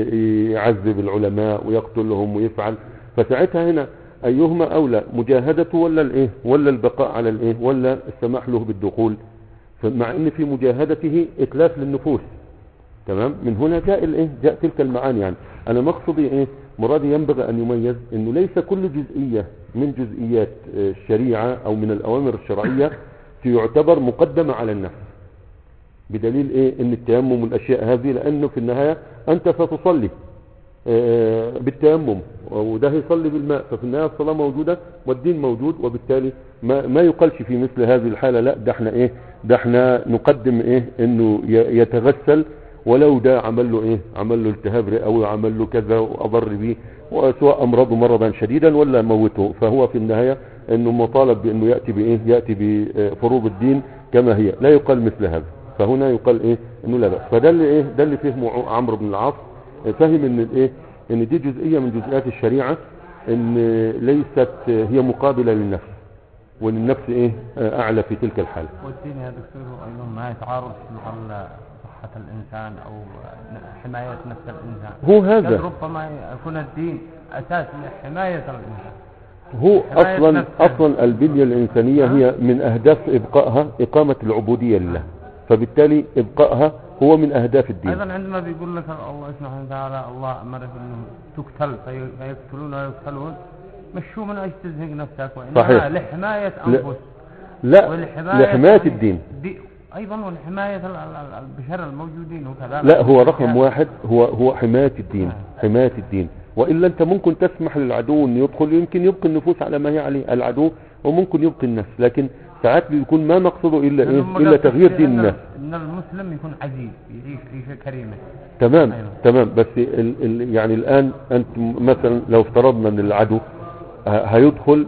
ويعذب العلماء ويقتلهم ويفعل فساعتها هنا ايهما اولى مجاهدته ولا الايه ولا البقاء على الايه ولا السماح له بالدخول مع ان في مجاهدته اتلاف للنفوس تمام من هنا جاء الايه جاء تلك المعاني يعني انا مقصدي ايه مرادي ينبغي ان يميز انه ليس كل جزئية من جزئيات آه، الشريعة او من الاوامر الشرعية تعتبر مقدمة على النفس بدليل ايه ان التيمم والاشياء هذه لانه في النهاية انت ستصلي آه، بالتيمم وده هيصلي بالماء ففي النهاية الصلاة موجودة والدين موجود وبالتالي ما, ما يقالش في مثل هذه الحالة لا ده احنا ايه ده احنا نقدم ايه انه ي- يتغسل ولو ده عمل له ايه عمل له التهاب رئوي عمل له كذا واضر به وسواء امرضه مرضا شديدا ولا موته فهو في النهاية انه مطالب بانه يأتي بايه يأتي بفروض الدين كما هي لا يقال مثل هذا فهنا يقال ايه انه لا بأس فده اللي ايه ده اللي فهمه ع- عمرو بن العاص فهم ان الايه ان دي جزئية من جزئيات الشريعة ان ليست هي مقابلة للنفس وان النفس ايه اعلى في تلك الحالة والدين يا دكتور ايضا ما يتعارض مع ال- صحة الانسان او حماية نفس الانسان هو بل هذا ربما يكون الدين اساس لحماية الانسان هو حماية اصلا نفسه. اصلا البنية الانسانية هي من اهداف ابقائها اقامة العبودية لله فبالتالي ابقائها هو من اهداف الدين ايضا عندما بيقول لك الله سبحانه وتعالى الله امرك انه تقتل في- فيقتلون ويقتلون مش شو من اجل تزهق نفسك وانما صحيح. لحماية لا. انفس لا ولحماية لحماية يعني الدين دي ايضا ولحماية ال- ال- ال- البشر الموجودين وكذلك لا هو رقم واحد هو هو حماية الدين آه. حماية الدين وإلا أنت ممكن تسمح للعدو أن يدخل يمكن يبقي النفوس على ما هي عليه العدو وممكن يبقي النفس لكن ساعات بيكون ما مقصده إلا إيه لأنهم إلا قال تغيير في دين أن- الناس ان المسلم يكون عزيز يعيش عيشة كريمة تمام أيوة. تمام بس ال ال يعني الآن أنت مثلا لو افترضنا أن العدو ه- هيدخل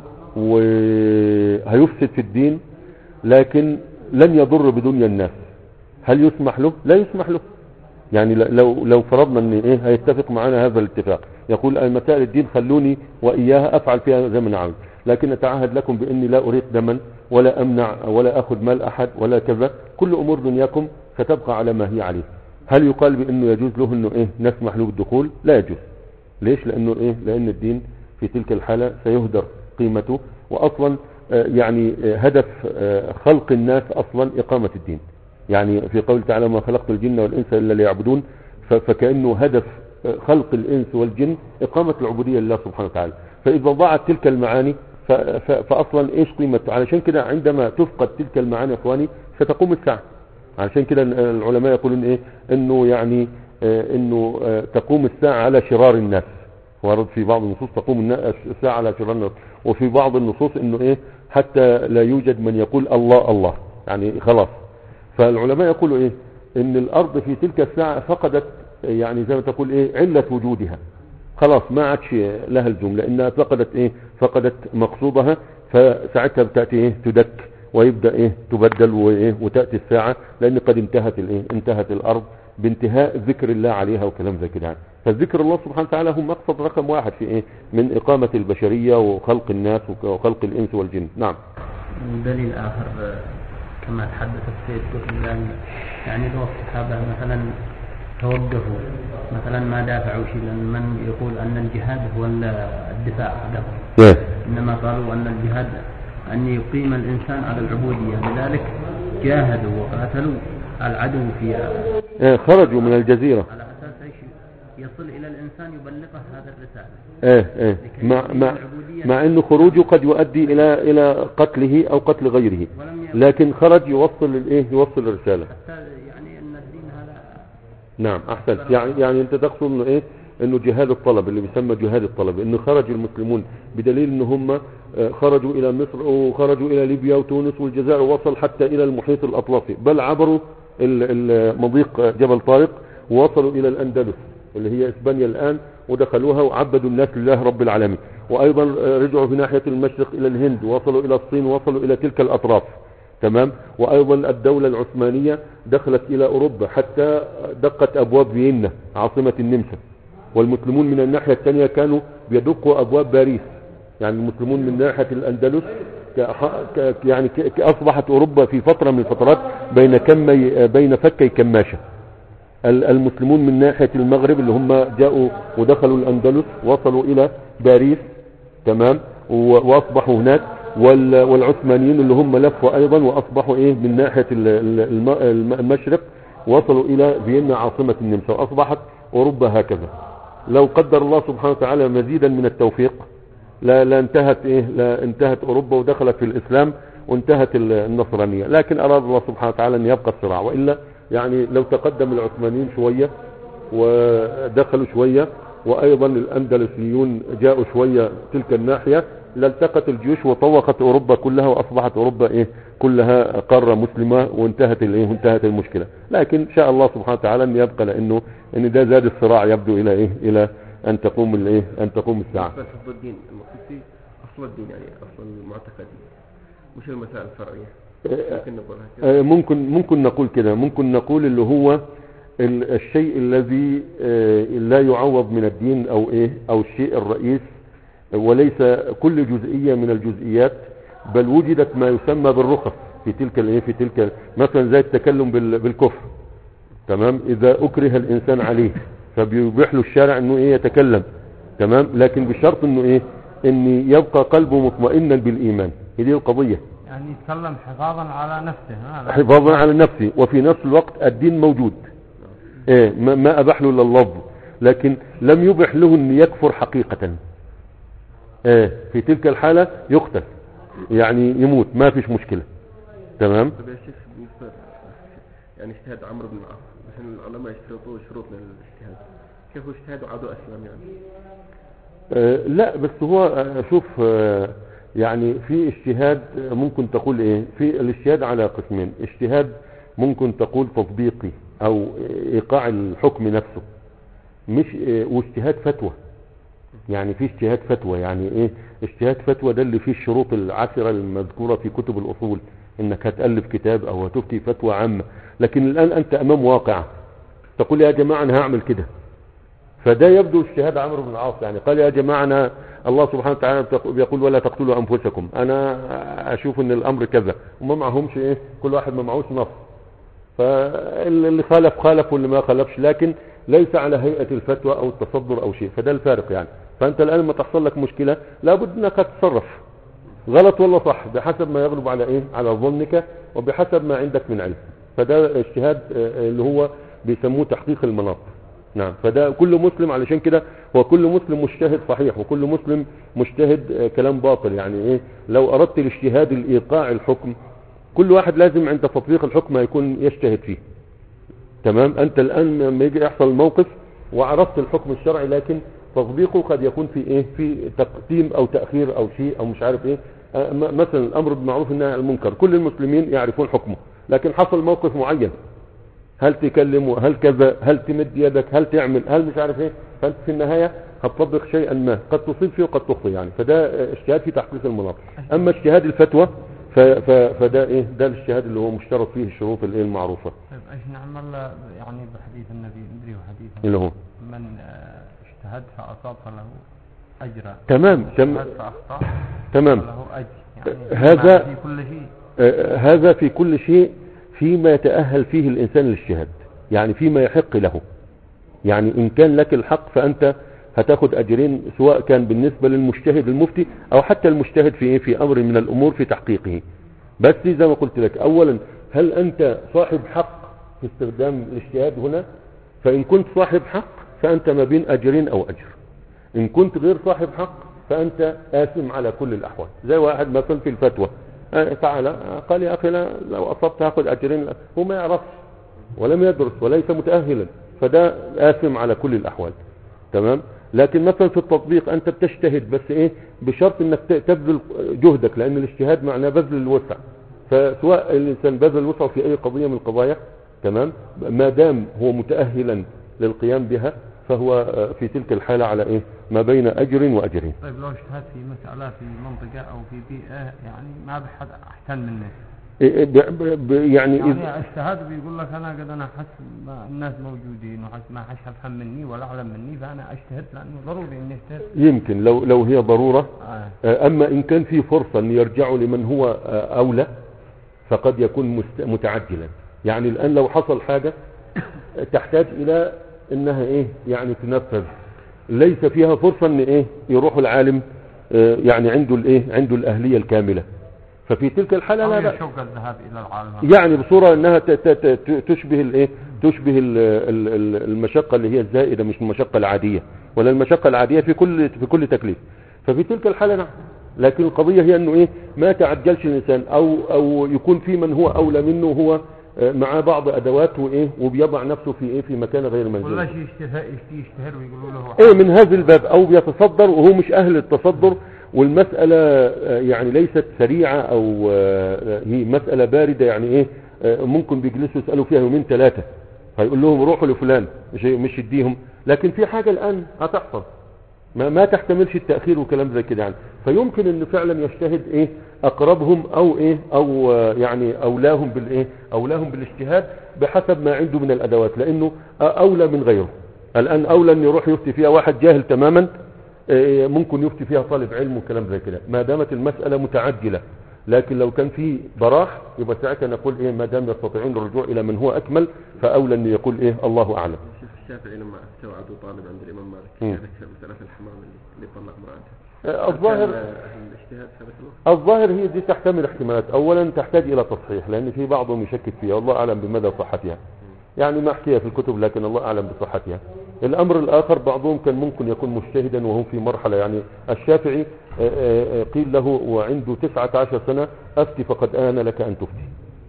وهيفسد في الدين لكن لن يضر بدنيا الناس هل يسمح له لا يسمح له يعني ل- لو لو فرضنا ان ايه هيتفق معنا هذا الاتفاق يقول أن مسائل الدين خلوني واياها افعل فيها زي ما انا عاوز لكن اتعهد لكم باني لا اريد دما ولا امنع ولا اخذ مال احد ولا كذا كل امور دنياكم ستبقى على ما هي عليه هل يقال بانه يجوز له انه ايه نسمح له بالدخول لا يجوز ليش لانه ايه لان الدين في تلك الحالة سيهدر قيمته واصلا آه، يعني آه، هدف آه، خلق الناس اصلا اقامة الدين يعني في قول تعالى ما خلقت الجن والانس الا ليعبدون ف- فكأنه هدف آه، خلق الانس والجن اقامة العبودية لله سبحانه وتعالى فاذا ضاعت تلك المعاني ف- ف- فاصلا ايش قيمته علشان كده عندما تفقد تلك المعاني يا اخواني ستقوم الساعة علشان كده العلماء يقولون ايه انه يعني آه، انه آه، تقوم الساعة على شرار الناس ورد في بعض النصوص تقوم النا- الساعة على شرار الناس وفي بعض النصوص انه ايه حتى لا يوجد من يقول الله الله يعني خلاص فالعلماء يقولوا ايه ان الارض في تلك الساعة فقدت يعني زي ما تقول ايه علة وجودها خلاص ما عادش لها الجملة انها فقدت ايه فقدت مقصودها فساعتها بتأتي ايه تدك ويبدا ايه تبدل وايه وتاتي الساعه لان قد انتهت الايه انتهت الارض بانتهاء ذكر الله عليها وكلام زي كده يعني فذكر الله سبحانه وتعالى هو مقصد رقم واحد في ايه من اقامه البشريه وخلق الناس وخلق الانس والجن نعم دليل آخر آه، كما تحدث السيد قطب أن يعني لو الصحابة مثلا توقفوا مثلا ما دافعوا شيء لأن من يقول أن الجهاد هو ال- الدفاع وحده إيه. إنما قالوا أن الجهاد أن يقيم الإنسان على العبودية لذلك جاهدوا وقاتلوا العدو في إيه، خرجوا من الجزيره على أساس إيش يصل إلى الإنسان يبلغه هذا الرسالة ايه ايه مع مع مع انه خروجه قد يؤدي الى الى قتله او قتل غيره ولم ي- لكن خرج يوصل الايه يوصل الرساله حتى يعني أن الدين هذا نعم احسنت يعني يعني انت تقصد انه ايه انه جهاد الطلب اللي بيسمى جهاد الطلب انه خرج المسلمون بدليل ان هم آه، خرجوا الى مصر وخرجوا الى ليبيا وتونس والجزائر ووصل حتى الى المحيط الاطلسي بل عبروا ال- ال- مضيق جبل طارق ووصلوا الى الاندلس اللي هي اسبانيا الان ودخلوها وعبدوا الناس لله رب العالمين وايضا آه، رجعوا في ناحيه المشرق الى الهند ووصلوا الى الصين ووصلوا الى تلك الاطراف تمام وايضا الدولة العثمانية دخلت الى اوروبا حتى دقت ابواب فيينا عاصمة النمسا والمسلمون من الناحية الثانية كانوا بيدقوا ابواب باريس يعني المسلمون من ناحية الاندلس كأح- ك- يعني ك- ك- اصبحت اوروبا في فترة من الفترات بين كمي بين فكي كماشة ال- المسلمون من ناحية المغرب اللي هم جاءوا ودخلوا الأندلس وصلوا إلى باريس تمام و- وأصبحوا هناك وال- والعثمانيين اللي هم لفوا أيضا وأصبحوا إيه من ناحية ال- ال- الم- الم- المشرق وصلوا إلى فيينا عاصمة النمسا وأصبحت أوروبا هكذا لو قدر الله سبحانه وتعالى مزيدا من التوفيق لا لا انتهت ايه لا انتهت اوروبا ودخلت في الاسلام وانتهت ال- النصرانية لكن اراد الله سبحانه وتعالى ان يبقى الصراع والا يعني لو تقدم العثمانيين شوية ودخلوا شوية وايضا الاندلسيون جاءوا شوية تلك الناحية لالتقت الجيوش وطوقت اوروبا كلها واصبحت اوروبا ايه كلها قارة مسلمة وانتهت الايه وانتهت المشكلة لكن شاء الله سبحانه وتعالى ان يبقى لانه ان ده زاد الصراع يبدو الى ايه الى ان تقوم الايه ان تقوم الساعة بس أصل الدين المقصود فيه أصل الدين يعني أصل المعتقد مش المسائل الفرعية ممكن نقول هكذا آه، ممكن ممكن نقول كده ممكن نقول اللي هو ال- الشيء الذي آه، لا يعوض من الدين او ايه او الشيء الرئيس وليس كل جزئية من الجزئيات بل وجدت ما يسمى بالرخص في تلك الايه في تلك مثلا زي التكلم بال- بالكفر تمام اذا اكره الانسان عليه فبيبيح له الشارع انه ايه يتكلم تمام لكن بشرط انه ايه ان يبقى قلبه مطمئنا بالايمان هي دي القضيه يعني يتكلم حفاظا على نفسه ها حفاظا على نفسه وفي نفس الوقت الدين موجود ايه ما, ما اباح له الا اللفظ لكن لم يبح له ان يكفر حقيقة ايه في تلك الحالة يقتل يعني يموت ما فيش مشكلة تمام طب يا شيخ بالنسبة يعني اجتهاد عمرو بن العاص عشان العلماء يشترطوا شروط للاجتهاد كيف هو اجتهاد وعدو أسلم يعني آه، لا بس هو آه، شوف آه، يعني في اجتهاد آه، ممكن تقول ايه في الاجتهاد على قسمين اجتهاد ممكن تقول تطبيقي او ايقاع الحكم نفسه مش آه، واجتهاد فتوى يعني في اجتهاد فتوى يعني ايه اجتهاد فتوى ده اللي فيه الشروط العشرة المذكورة في كتب الاصول انك هتألف كتاب او هتفتي فتوى عامة لكن الان انت امام واقع تقول يا جماعة انا هعمل كده فده يبدو اجتهاد عمرو بن العاص يعني قال يا جماعة أنا الله سبحانه وتعالى بتق- بيقول ولا تقتلوا أنفسكم أنا أشوف أن الأمر كذا وما معهمش إيه كل واحد ما معهوش نص فاللي خالف خالف واللي ما خالفش لكن ليس على هيئة الفتوى أو التصدر أو شيء فده الفارق يعني فأنت الآن لما تحصل لك مشكلة لابد أنك تتصرف غلط ولا صح بحسب ما يغلب على إيه على ظنك وبحسب ما عندك من علم فده اجتهاد آه، اللي هو بيسموه تحقيق المناط نعم فده كل مسلم علشان كده هو كل مسلم مجتهد صحيح وكل مسلم مجتهد آه، كلام باطل يعني ايه لو اردت الاجتهاد الايقاع الحكم كل واحد لازم عند تطبيق الحكم يكون يجتهد فيه تمام انت الان لما يجي يحصل موقف وعرفت الحكم الشرعي لكن تطبيقه قد يكون في ايه في تقديم او تاخير او شيء او مش عارف ايه آه، م- مثلا الامر بالمعروف والنهي عن المنكر كل المسلمين يعرفون حكمه لكن حصل موقف معين هل تكلم هل كذا هل تمد يدك هل تعمل هل مش عارف ايه فانت في النهايه هتطبق شيئا ما قد تصيب فيه وقد تخطئ يعني فده آه، اجتهاد في تحقيق المناط اما اجتهاد الفتوى ف ف فده ايه ده الاجتهاد اللي هو مشترط فيه الشروط الايه المعروفه طيب ايش نعمل يعني بحديث النبي ندري حديث اللي هو من آه، اجتهد فاصاب فله اجر تمام تم اجتهد فاخطا تمام فله اجر يعني هذا- في كل شيء آه، هذا في كل شيء فيما يتأهل فيه الإنسان للاجتهاد يعني فيما يحق له يعني إن كان لك الحق فأنت هتاخد أجرين سواء كان بالنسبة للمجتهد المفتي أو حتى المجتهد في إيه؟ في أمر من الأمور في تحقيقه بس زي ما قلت لك أولا هل أنت صاحب حق في استخدام الاجتهاد هنا فإن كنت صاحب حق فأنت ما بين أجرين أو أجر إن كنت غير صاحب حق فأنت آثم على كل الأحوال زي واحد مثلا في الفتوى آه، تعالى آه، قال يا أخي لا لو أصبت هاخد أجرين هو ما يعرفش ولم يدرس وليس متأهلا فده آثم على كل الأحوال تمام لكن مثلا في التطبيق أنت بتجتهد بس إيه بشرط أنك ت- تبذل جهدك لأن الاجتهاد معناه بذل الوسع فسواء الإنسان بذل الوسع في أي قضية من القضايا تمام ما دام هو متأهلا للقيام بها فهو آه، في تلك الحالة على إيه ما بين أجر وأجرين طيب لو اجتهد في مسألة في منطقة أو في بيئة يعني ما بحد أحسن مني إيه- إيه ب- ب- ب- يعني إذ- يعني اجتهد بيقول لك أنا قد أنا أحس ما الناس موجودين وحس ما حش أفهم مني ولا أعلم مني فأنا أجتهد لأنه ضروري إني أجتهد يمكن لو لو هي ضرورة آه. آه، أما إن كان في فرصة أن يرجعوا لمن هو آه، أولى فقد يكون مست- متعجلا يعني الآن لو حصل حاجة تحتاج إلى أنها إيه يعني تنفذ ليس فيها فرصة أن إيه يروح العالم آه، يعني عنده الإيه عنده الأهلية الكاملة ففي تلك الحالة لا أو بأس يشق الذهاب إلى العالم يعني بصورة انها ت- ت- ت- تشبه الايه تشبه ال- ال- ال- المشقة اللي هي الزائدة مش المشقة العادية ولا المشقة العادية في كل في كل تكليف ففي تلك الحالة نعم لكن القضية هي انه ايه ما تعجلش الانسان او او يكون في من هو اولى منه وهو آه، معاه بعض ادوات وايه وبيضع نفسه في ايه في مكان غير ولا منزل شيء يشتهر يشتهي يشتهر ويقولوا له ايه من هذا الباب او بيتصدر وهو مش اهل للتصدر والمسألة آه، يعني ليست سريعة او آه، هي مسألة باردة يعني ايه آه، ممكن بيجلسوا يسألوا فيها يومين ثلاثة فيقول لهم روحوا لفلان مش مش يديهم لكن في حاجة الان هتحصل ما, ما تحتملش التأخير وكلام زي كده يعني فيمكن ان فعلا يجتهد ايه اقربهم او ايه او آه، يعني اولاهم بالايه اولاهم بالاجتهاد بحسب ما عنده من الادوات لانه اولى من غيره الان اولى ان يروح يفتي فيها واحد جاهل تماما آه، ممكن يفتي فيها طالب علم وكلام زي كده ما دامت المسألة متعجلة لكن لو كان في براح يبقى ساعتها نقول ايه ما دام يستطيعون الرجوع الى من هو اكمل فاولى ان يقول ايه الله اعلم شوف الشافعي لما افتى وعدوا طالب عند الامام مالك مم. ذكر مسألة الحمام اللي, اللي طلق امرأته آه، الظاهر كان أهل الاجتهاد في ذاك الوقت الظاهر هي دي تحتمل احتمالات اولا تحتاج الى تصحيح لان في بعضهم يشكك فيها والله اعلم بمدى صحتها يعني ما احكيها في الكتب لكن الله اعلم بصحتها الامر الاخر بعضهم كان ممكن يكون مجتهدا وهم في مرحلة يعني الشافعي آه، آه، آه، قيل له وعنده 19 سنة افتي فقد آن لك ان تفتي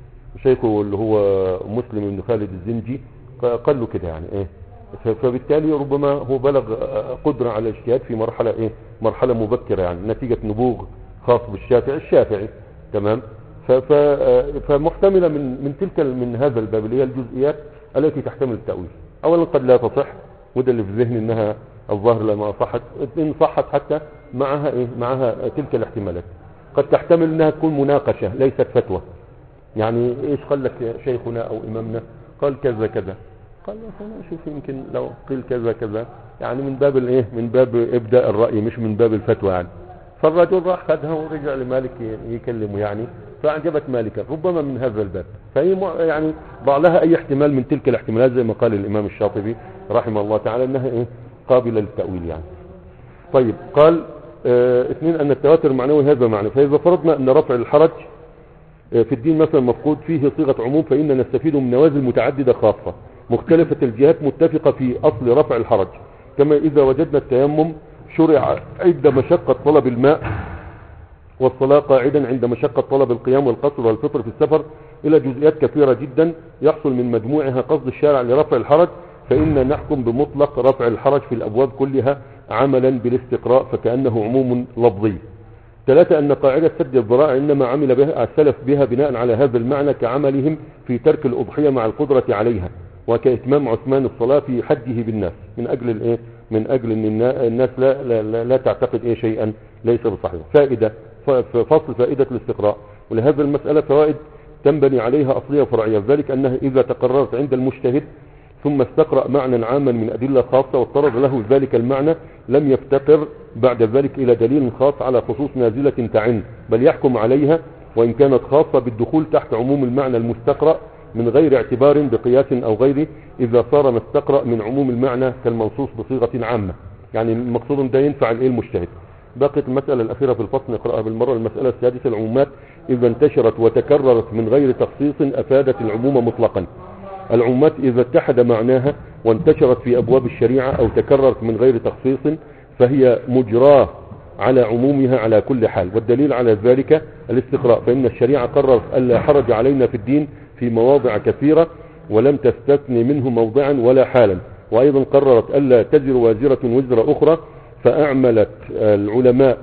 شيخه اللي هو مسلم بن خالد الزنجي ق- قال له كده يعني ايه ف- فبالتالي ربما هو بلغ آه، قدرة على الاجتهاد في مرحلة ايه مرحلة مبكرة يعني نتيجة نبوغ خاص بالشافعي الشافعي تمام ف- ف- آه، فمحتملة من من تلك ال- من هذا الباب اللي هي الجزئيات التي تحتمل التأويل اولا قد لا تصح وده اللي في ذهني انها الظاهر لما صحت ان صحت حتى معها ايه معها تلك الاحتمالات قد تحتمل انها تكون مناقشة ليست فتوى يعني ايش قال لك شيخنا او امامنا قال كذا كذا قال يا أخي شوف يمكن لو قيل كذا كذا يعني من باب الايه من باب ابداء الراي مش من باب الفتوى يعني فالرجل راح خدها ورجع لمالك ي- يكلمه يعني فاعجبت مالكا ربما من هذا الباب فهي مع- يعني ضع لها اي احتمال من تلك الاحتمالات زي ما قال الامام الشاطبي رحمه الله تعالى انها ايه قابله للتاويل يعني طيب قال اه اثنين ان التواتر المعنوي هذا معنى فاذا فرضنا ان رفع الحرج في الدين مثلا مفقود فيه صيغة عموم فإن نستفيد من نوازل متعددة خاصة مختلفة الجهات متفقة في أصل رفع الحرج كما إذا وجدنا التيمم شرع عند مشقة طلب الماء والصلاة قاعدا عند مشقة طلب القيام والقصر والفطر في السفر إلى جزئيات كثيرة جدا يحصل من مجموعها قصد الشارع لرفع الحرج فإن نحكم بمطلق رفع الحرج في الأبواب كلها عملا بالاستقراء فكأنه عموم لفظي ثلاثة أن قاعدة سد الذراع إنما عمل بها السلف بها بناء على هذا المعنى كعملهم في ترك الأضحية مع القدرة عليها وكإتمام عثمان الصلاة في حجه بالناس من أجل الإيه؟ من أجل أن النا- الناس لا, لا, لا, لا تعتقد إيه شيئا ليس بصحيح فائدة ف- ف- فصل فائدة الاستقراء ولهذا المسألة فوائد تنبني عليها أصلية وفرعية ذلك أنها إذا تقررت عند المجتهد ثم استقرأ معنى عاما من أدلة خاصة واضطرد له ذلك المعنى لم يفتقر بعد ذلك إلى دليل خاص على خصوص نازلة تعن بل يحكم عليها وإن كانت خاصة بالدخول تحت عموم المعنى المستقرأ من غير اعتبار بقياس أو غيره إذا صار ما استقرأ من عموم المعنى كالمنصوص بصيغة عامة يعني المقصود ده ينفع الإيه المجتهد بقت المسألة الأخيرة في الفصل نقرأها بالمرة المسألة السادسة العمومات إذا انتشرت وتكررت من غير تخصيص أفادت العموم مطلقا العمومات إذا اتحد معناها وانتشرت في أبواب الشريعة أو تكررت من غير تخصيص فهي مجراه على عمومها على كل حال والدليل على ذلك الاستقراء فإن الشريعة قررت ألا حرج علينا في الدين في مواضع كثيرة ولم تستثني منه موضعا ولا حالا وأيضا قررت ألا تزر وازرة وزر أخرى فأعملت العلماء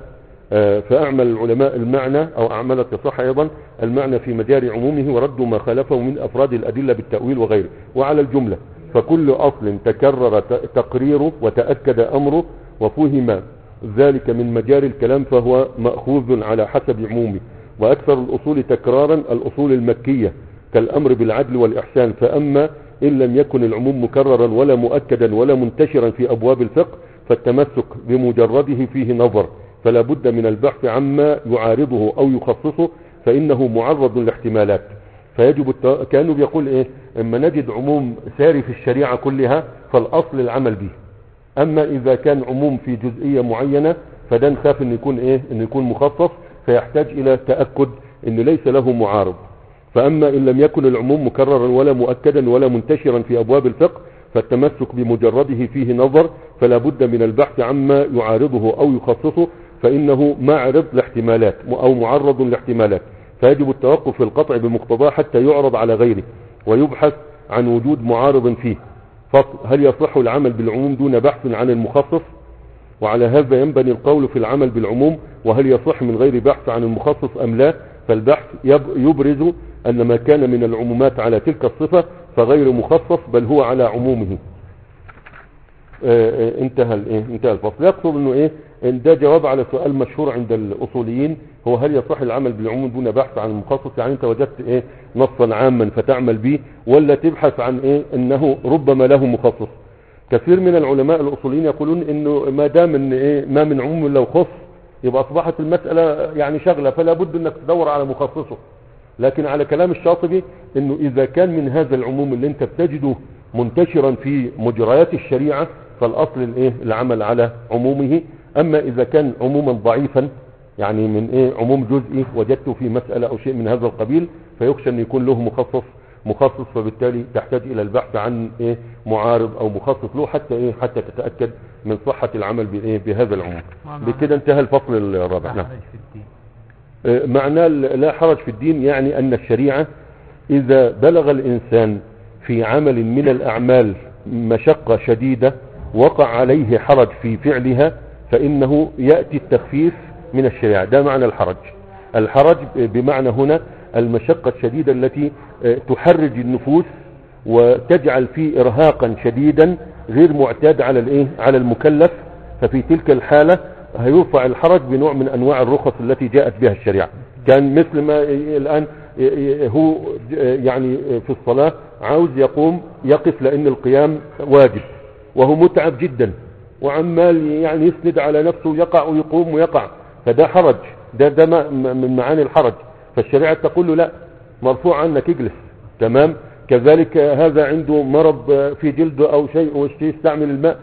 فأعمل العلماء المعنى أو أعملت يصح أيضا المعنى في مجاري عمومه وردوا ما خالفه من أفراد الأدلة بالتأويل وغيره وعلى الجملة فكل أصل تكرر تقريره وتأكد أمره وفهم ذلك من مجاري الكلام فهو مأخوذ على حسب عمومه وأكثر الأصول تكرارا الأصول المكية كالأمر بالعدل والإحسان فأما إن لم يكن العموم مكررا ولا مؤكدا ولا منتشرا في أبواب الفقه فالتمسك بمجرده فيه نظر فلا بد من البحث عما يعارضه أو يخصصه فإنه معرض لاحتمالات فيجب الت... كانوا بيقول إيه إما نجد عموم ساري في الشريعة كلها فالأصل العمل به أما إذا كان عموم في جزئية معينة فده نخاف أن يكون إيه أن يكون مخصص فيحتاج إلى تأكد أن ليس له معارض فأما إن لم يكن العموم مكررا ولا مؤكدا ولا منتشرا في أبواب الفقه فالتمسك بمجرده فيه نظر فلا بد من البحث عما يعارضه أو يخصصه فإنه معرض لاحتمالات أو معرض لاحتمالات فيجب التوقف في القطع بمقتضاه حتى يعرض على غيره ويبحث عن وجود معارض فيه فصل هل يصح العمل بالعموم دون بحث عن المخصص وعلى هذا ينبني القول في العمل بالعموم وهل يصح من غير بحث عن المخصص أم لا فالبحث يبرز أن ما كان من العمومات على تلك الصفة فغير مخصص بل هو على عمومه آه انتهى الايه انتهى الفصل يقصد انه ايه ان ده جواب على سؤال مشهور عند الاصوليين هو هل يصح العمل بالعموم دون بحث عن المخصص يعني انت وجدت ايه نصا عاما فتعمل به ولا تبحث عن ايه انه ربما له مخصص كثير من العلماء الاصوليين يقولون انه ما دام ان ايه ما من عموم لو خص يبقى اصبحت المسألة يعني شغلة فلا بد انك تدور على مخصصه لكن على كلام الشاطبي انه اذا كان من هذا العموم اللي انت بتجده منتشرا في مجريات الشريعة فالاصل الايه العمل على عمومه اما اذا كان عموما ضعيفا يعني من ايه عموم جزئي وجدته في مسألة او شيء من هذا القبيل فيخشى ان يكون له مخصص مخصص فبالتالي تحتاج الى البحث عن ايه معارض او مخصص له حتى ايه حتى تتأكد من صحة العمل بايه بهذا العموم بكده انتهى الفصل الرابع نعم معناه لا حرج في الدين يعني ان الشريعة اذا بلغ الانسان في عمل من الاعمال مشقة شديدة وقع عليه حرج في فعلها فانه يأتي التخفيف من الشريعة ده معنى الحرج الحرج بمعنى هنا المشقة الشديدة التي تحرج النفوس وتجعل فيه ارهاقا شديدا غير معتاد على الايه على المكلف ففي تلك الحالة هيرفع الحرج بنوع من انواع الرخص التي جاءت بها الشريعة كان مثل ما الان هو يعني في الصلاة عاوز يقوم يقف لان القيام واجب وهو متعب جدا وعمال يعني يسند على نفسه يقع ويقوم ويقع فده حرج ده ده من معاني الحرج فالشريعة تقول له لا مرفوع عنك اجلس تمام كذلك هذا عنده مرض في جلده او شيء ويستعمل الماء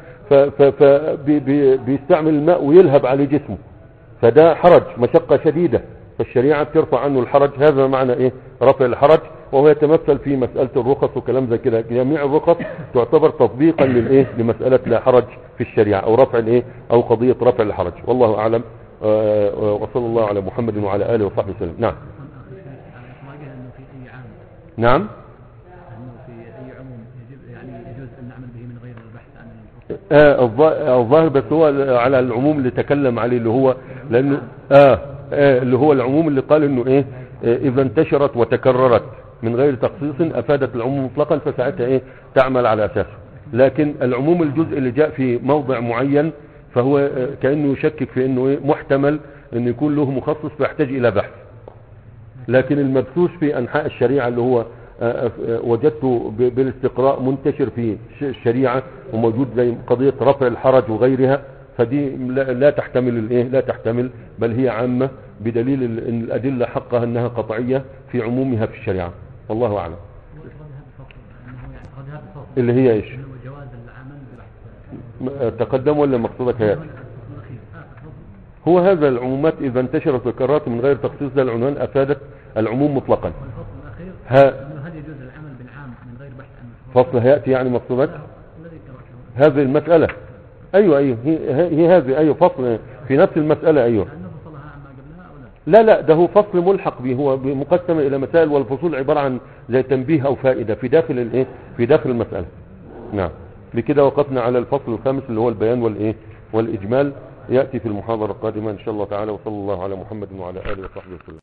فبيستعمل الماء ويلهب على جسمه فده حرج مشقة شديدة فالشريعة بترفع عنه الحرج هذا معنى ايه رفع الحرج وهو يتمثل في مسألة الرخص وكلام زي كده جميع الرخص تعتبر تطبيقا للايه لمسألة لا حرج في الشريعة او رفع الايه او قضية رفع الحرج والله اعلم آه وصلى الله على محمد وعلى اله وصحبه وسلم نعم انه في اي عام نعم انه في اي عموم يجب يعني يجوز ان نعمل به من غير البحث عن الحكم آه الظ- الظاهر بس هو على العموم اللي تكلم عليه اللي هو لانه آه, آه اللي هو العموم اللي قال انه ايه آه اذا انتشرت وتكررت من غير تخصيص افادت العموم مطلقا فساعتها ايه تعمل على اساسه لكن العموم الجزء اللي جاء في موضع معين فهو آه كانه يشكك في انه ايه محتمل انه يكون له مخصص فيحتاج الى بحث لكن المبثوث في انحاء الشريعه اللي هو آه، آه، وجدته ب- بالاستقراء منتشر في ش- الشريعه وموجود زي قضيه رفع الحرج وغيرها فدي لا لا تحتمل الايه لا تحتمل بل هي عامه بدليل ال- ان الادله حقها انها قطعيه في عمومها في الشريعه والله اعلم قد هذا الفصل انه يعني قد هذا الفصل اللي هي ايش انه جواز العمل ببحث م- آه، تقدم ولا مقصودك هيك هنا الفصل الاخير اخر فصل هو هذا العمومات اذا انتشرت وكررت من غير تخصيص ده العنوان افادت العموم مطلقا والفصل الاخير ها انه هل يجوز العمل بالعام من غير بحث عن فصل هياتي يعني مقصودك لا، الذي تركه هذه المسألة ايوه ايوه هي, هي هذه ايوه فصل في نفس المسألة ايوه لانه فصلها عما قبلها او لا لا لا ده هو فصل ملحق به هو مقسم الى مسائل والفصول عبارة عن زي تنبيه او فائدة في داخل الايه في داخل المسألة نعم بكده وقفنا على الفصل الخامس اللي هو البيان والايه والاجمال يأتي في المحاضرة القادمة ان شاء الله تعالى وصلى الله على محمد وعلى اله وصحبه وسلم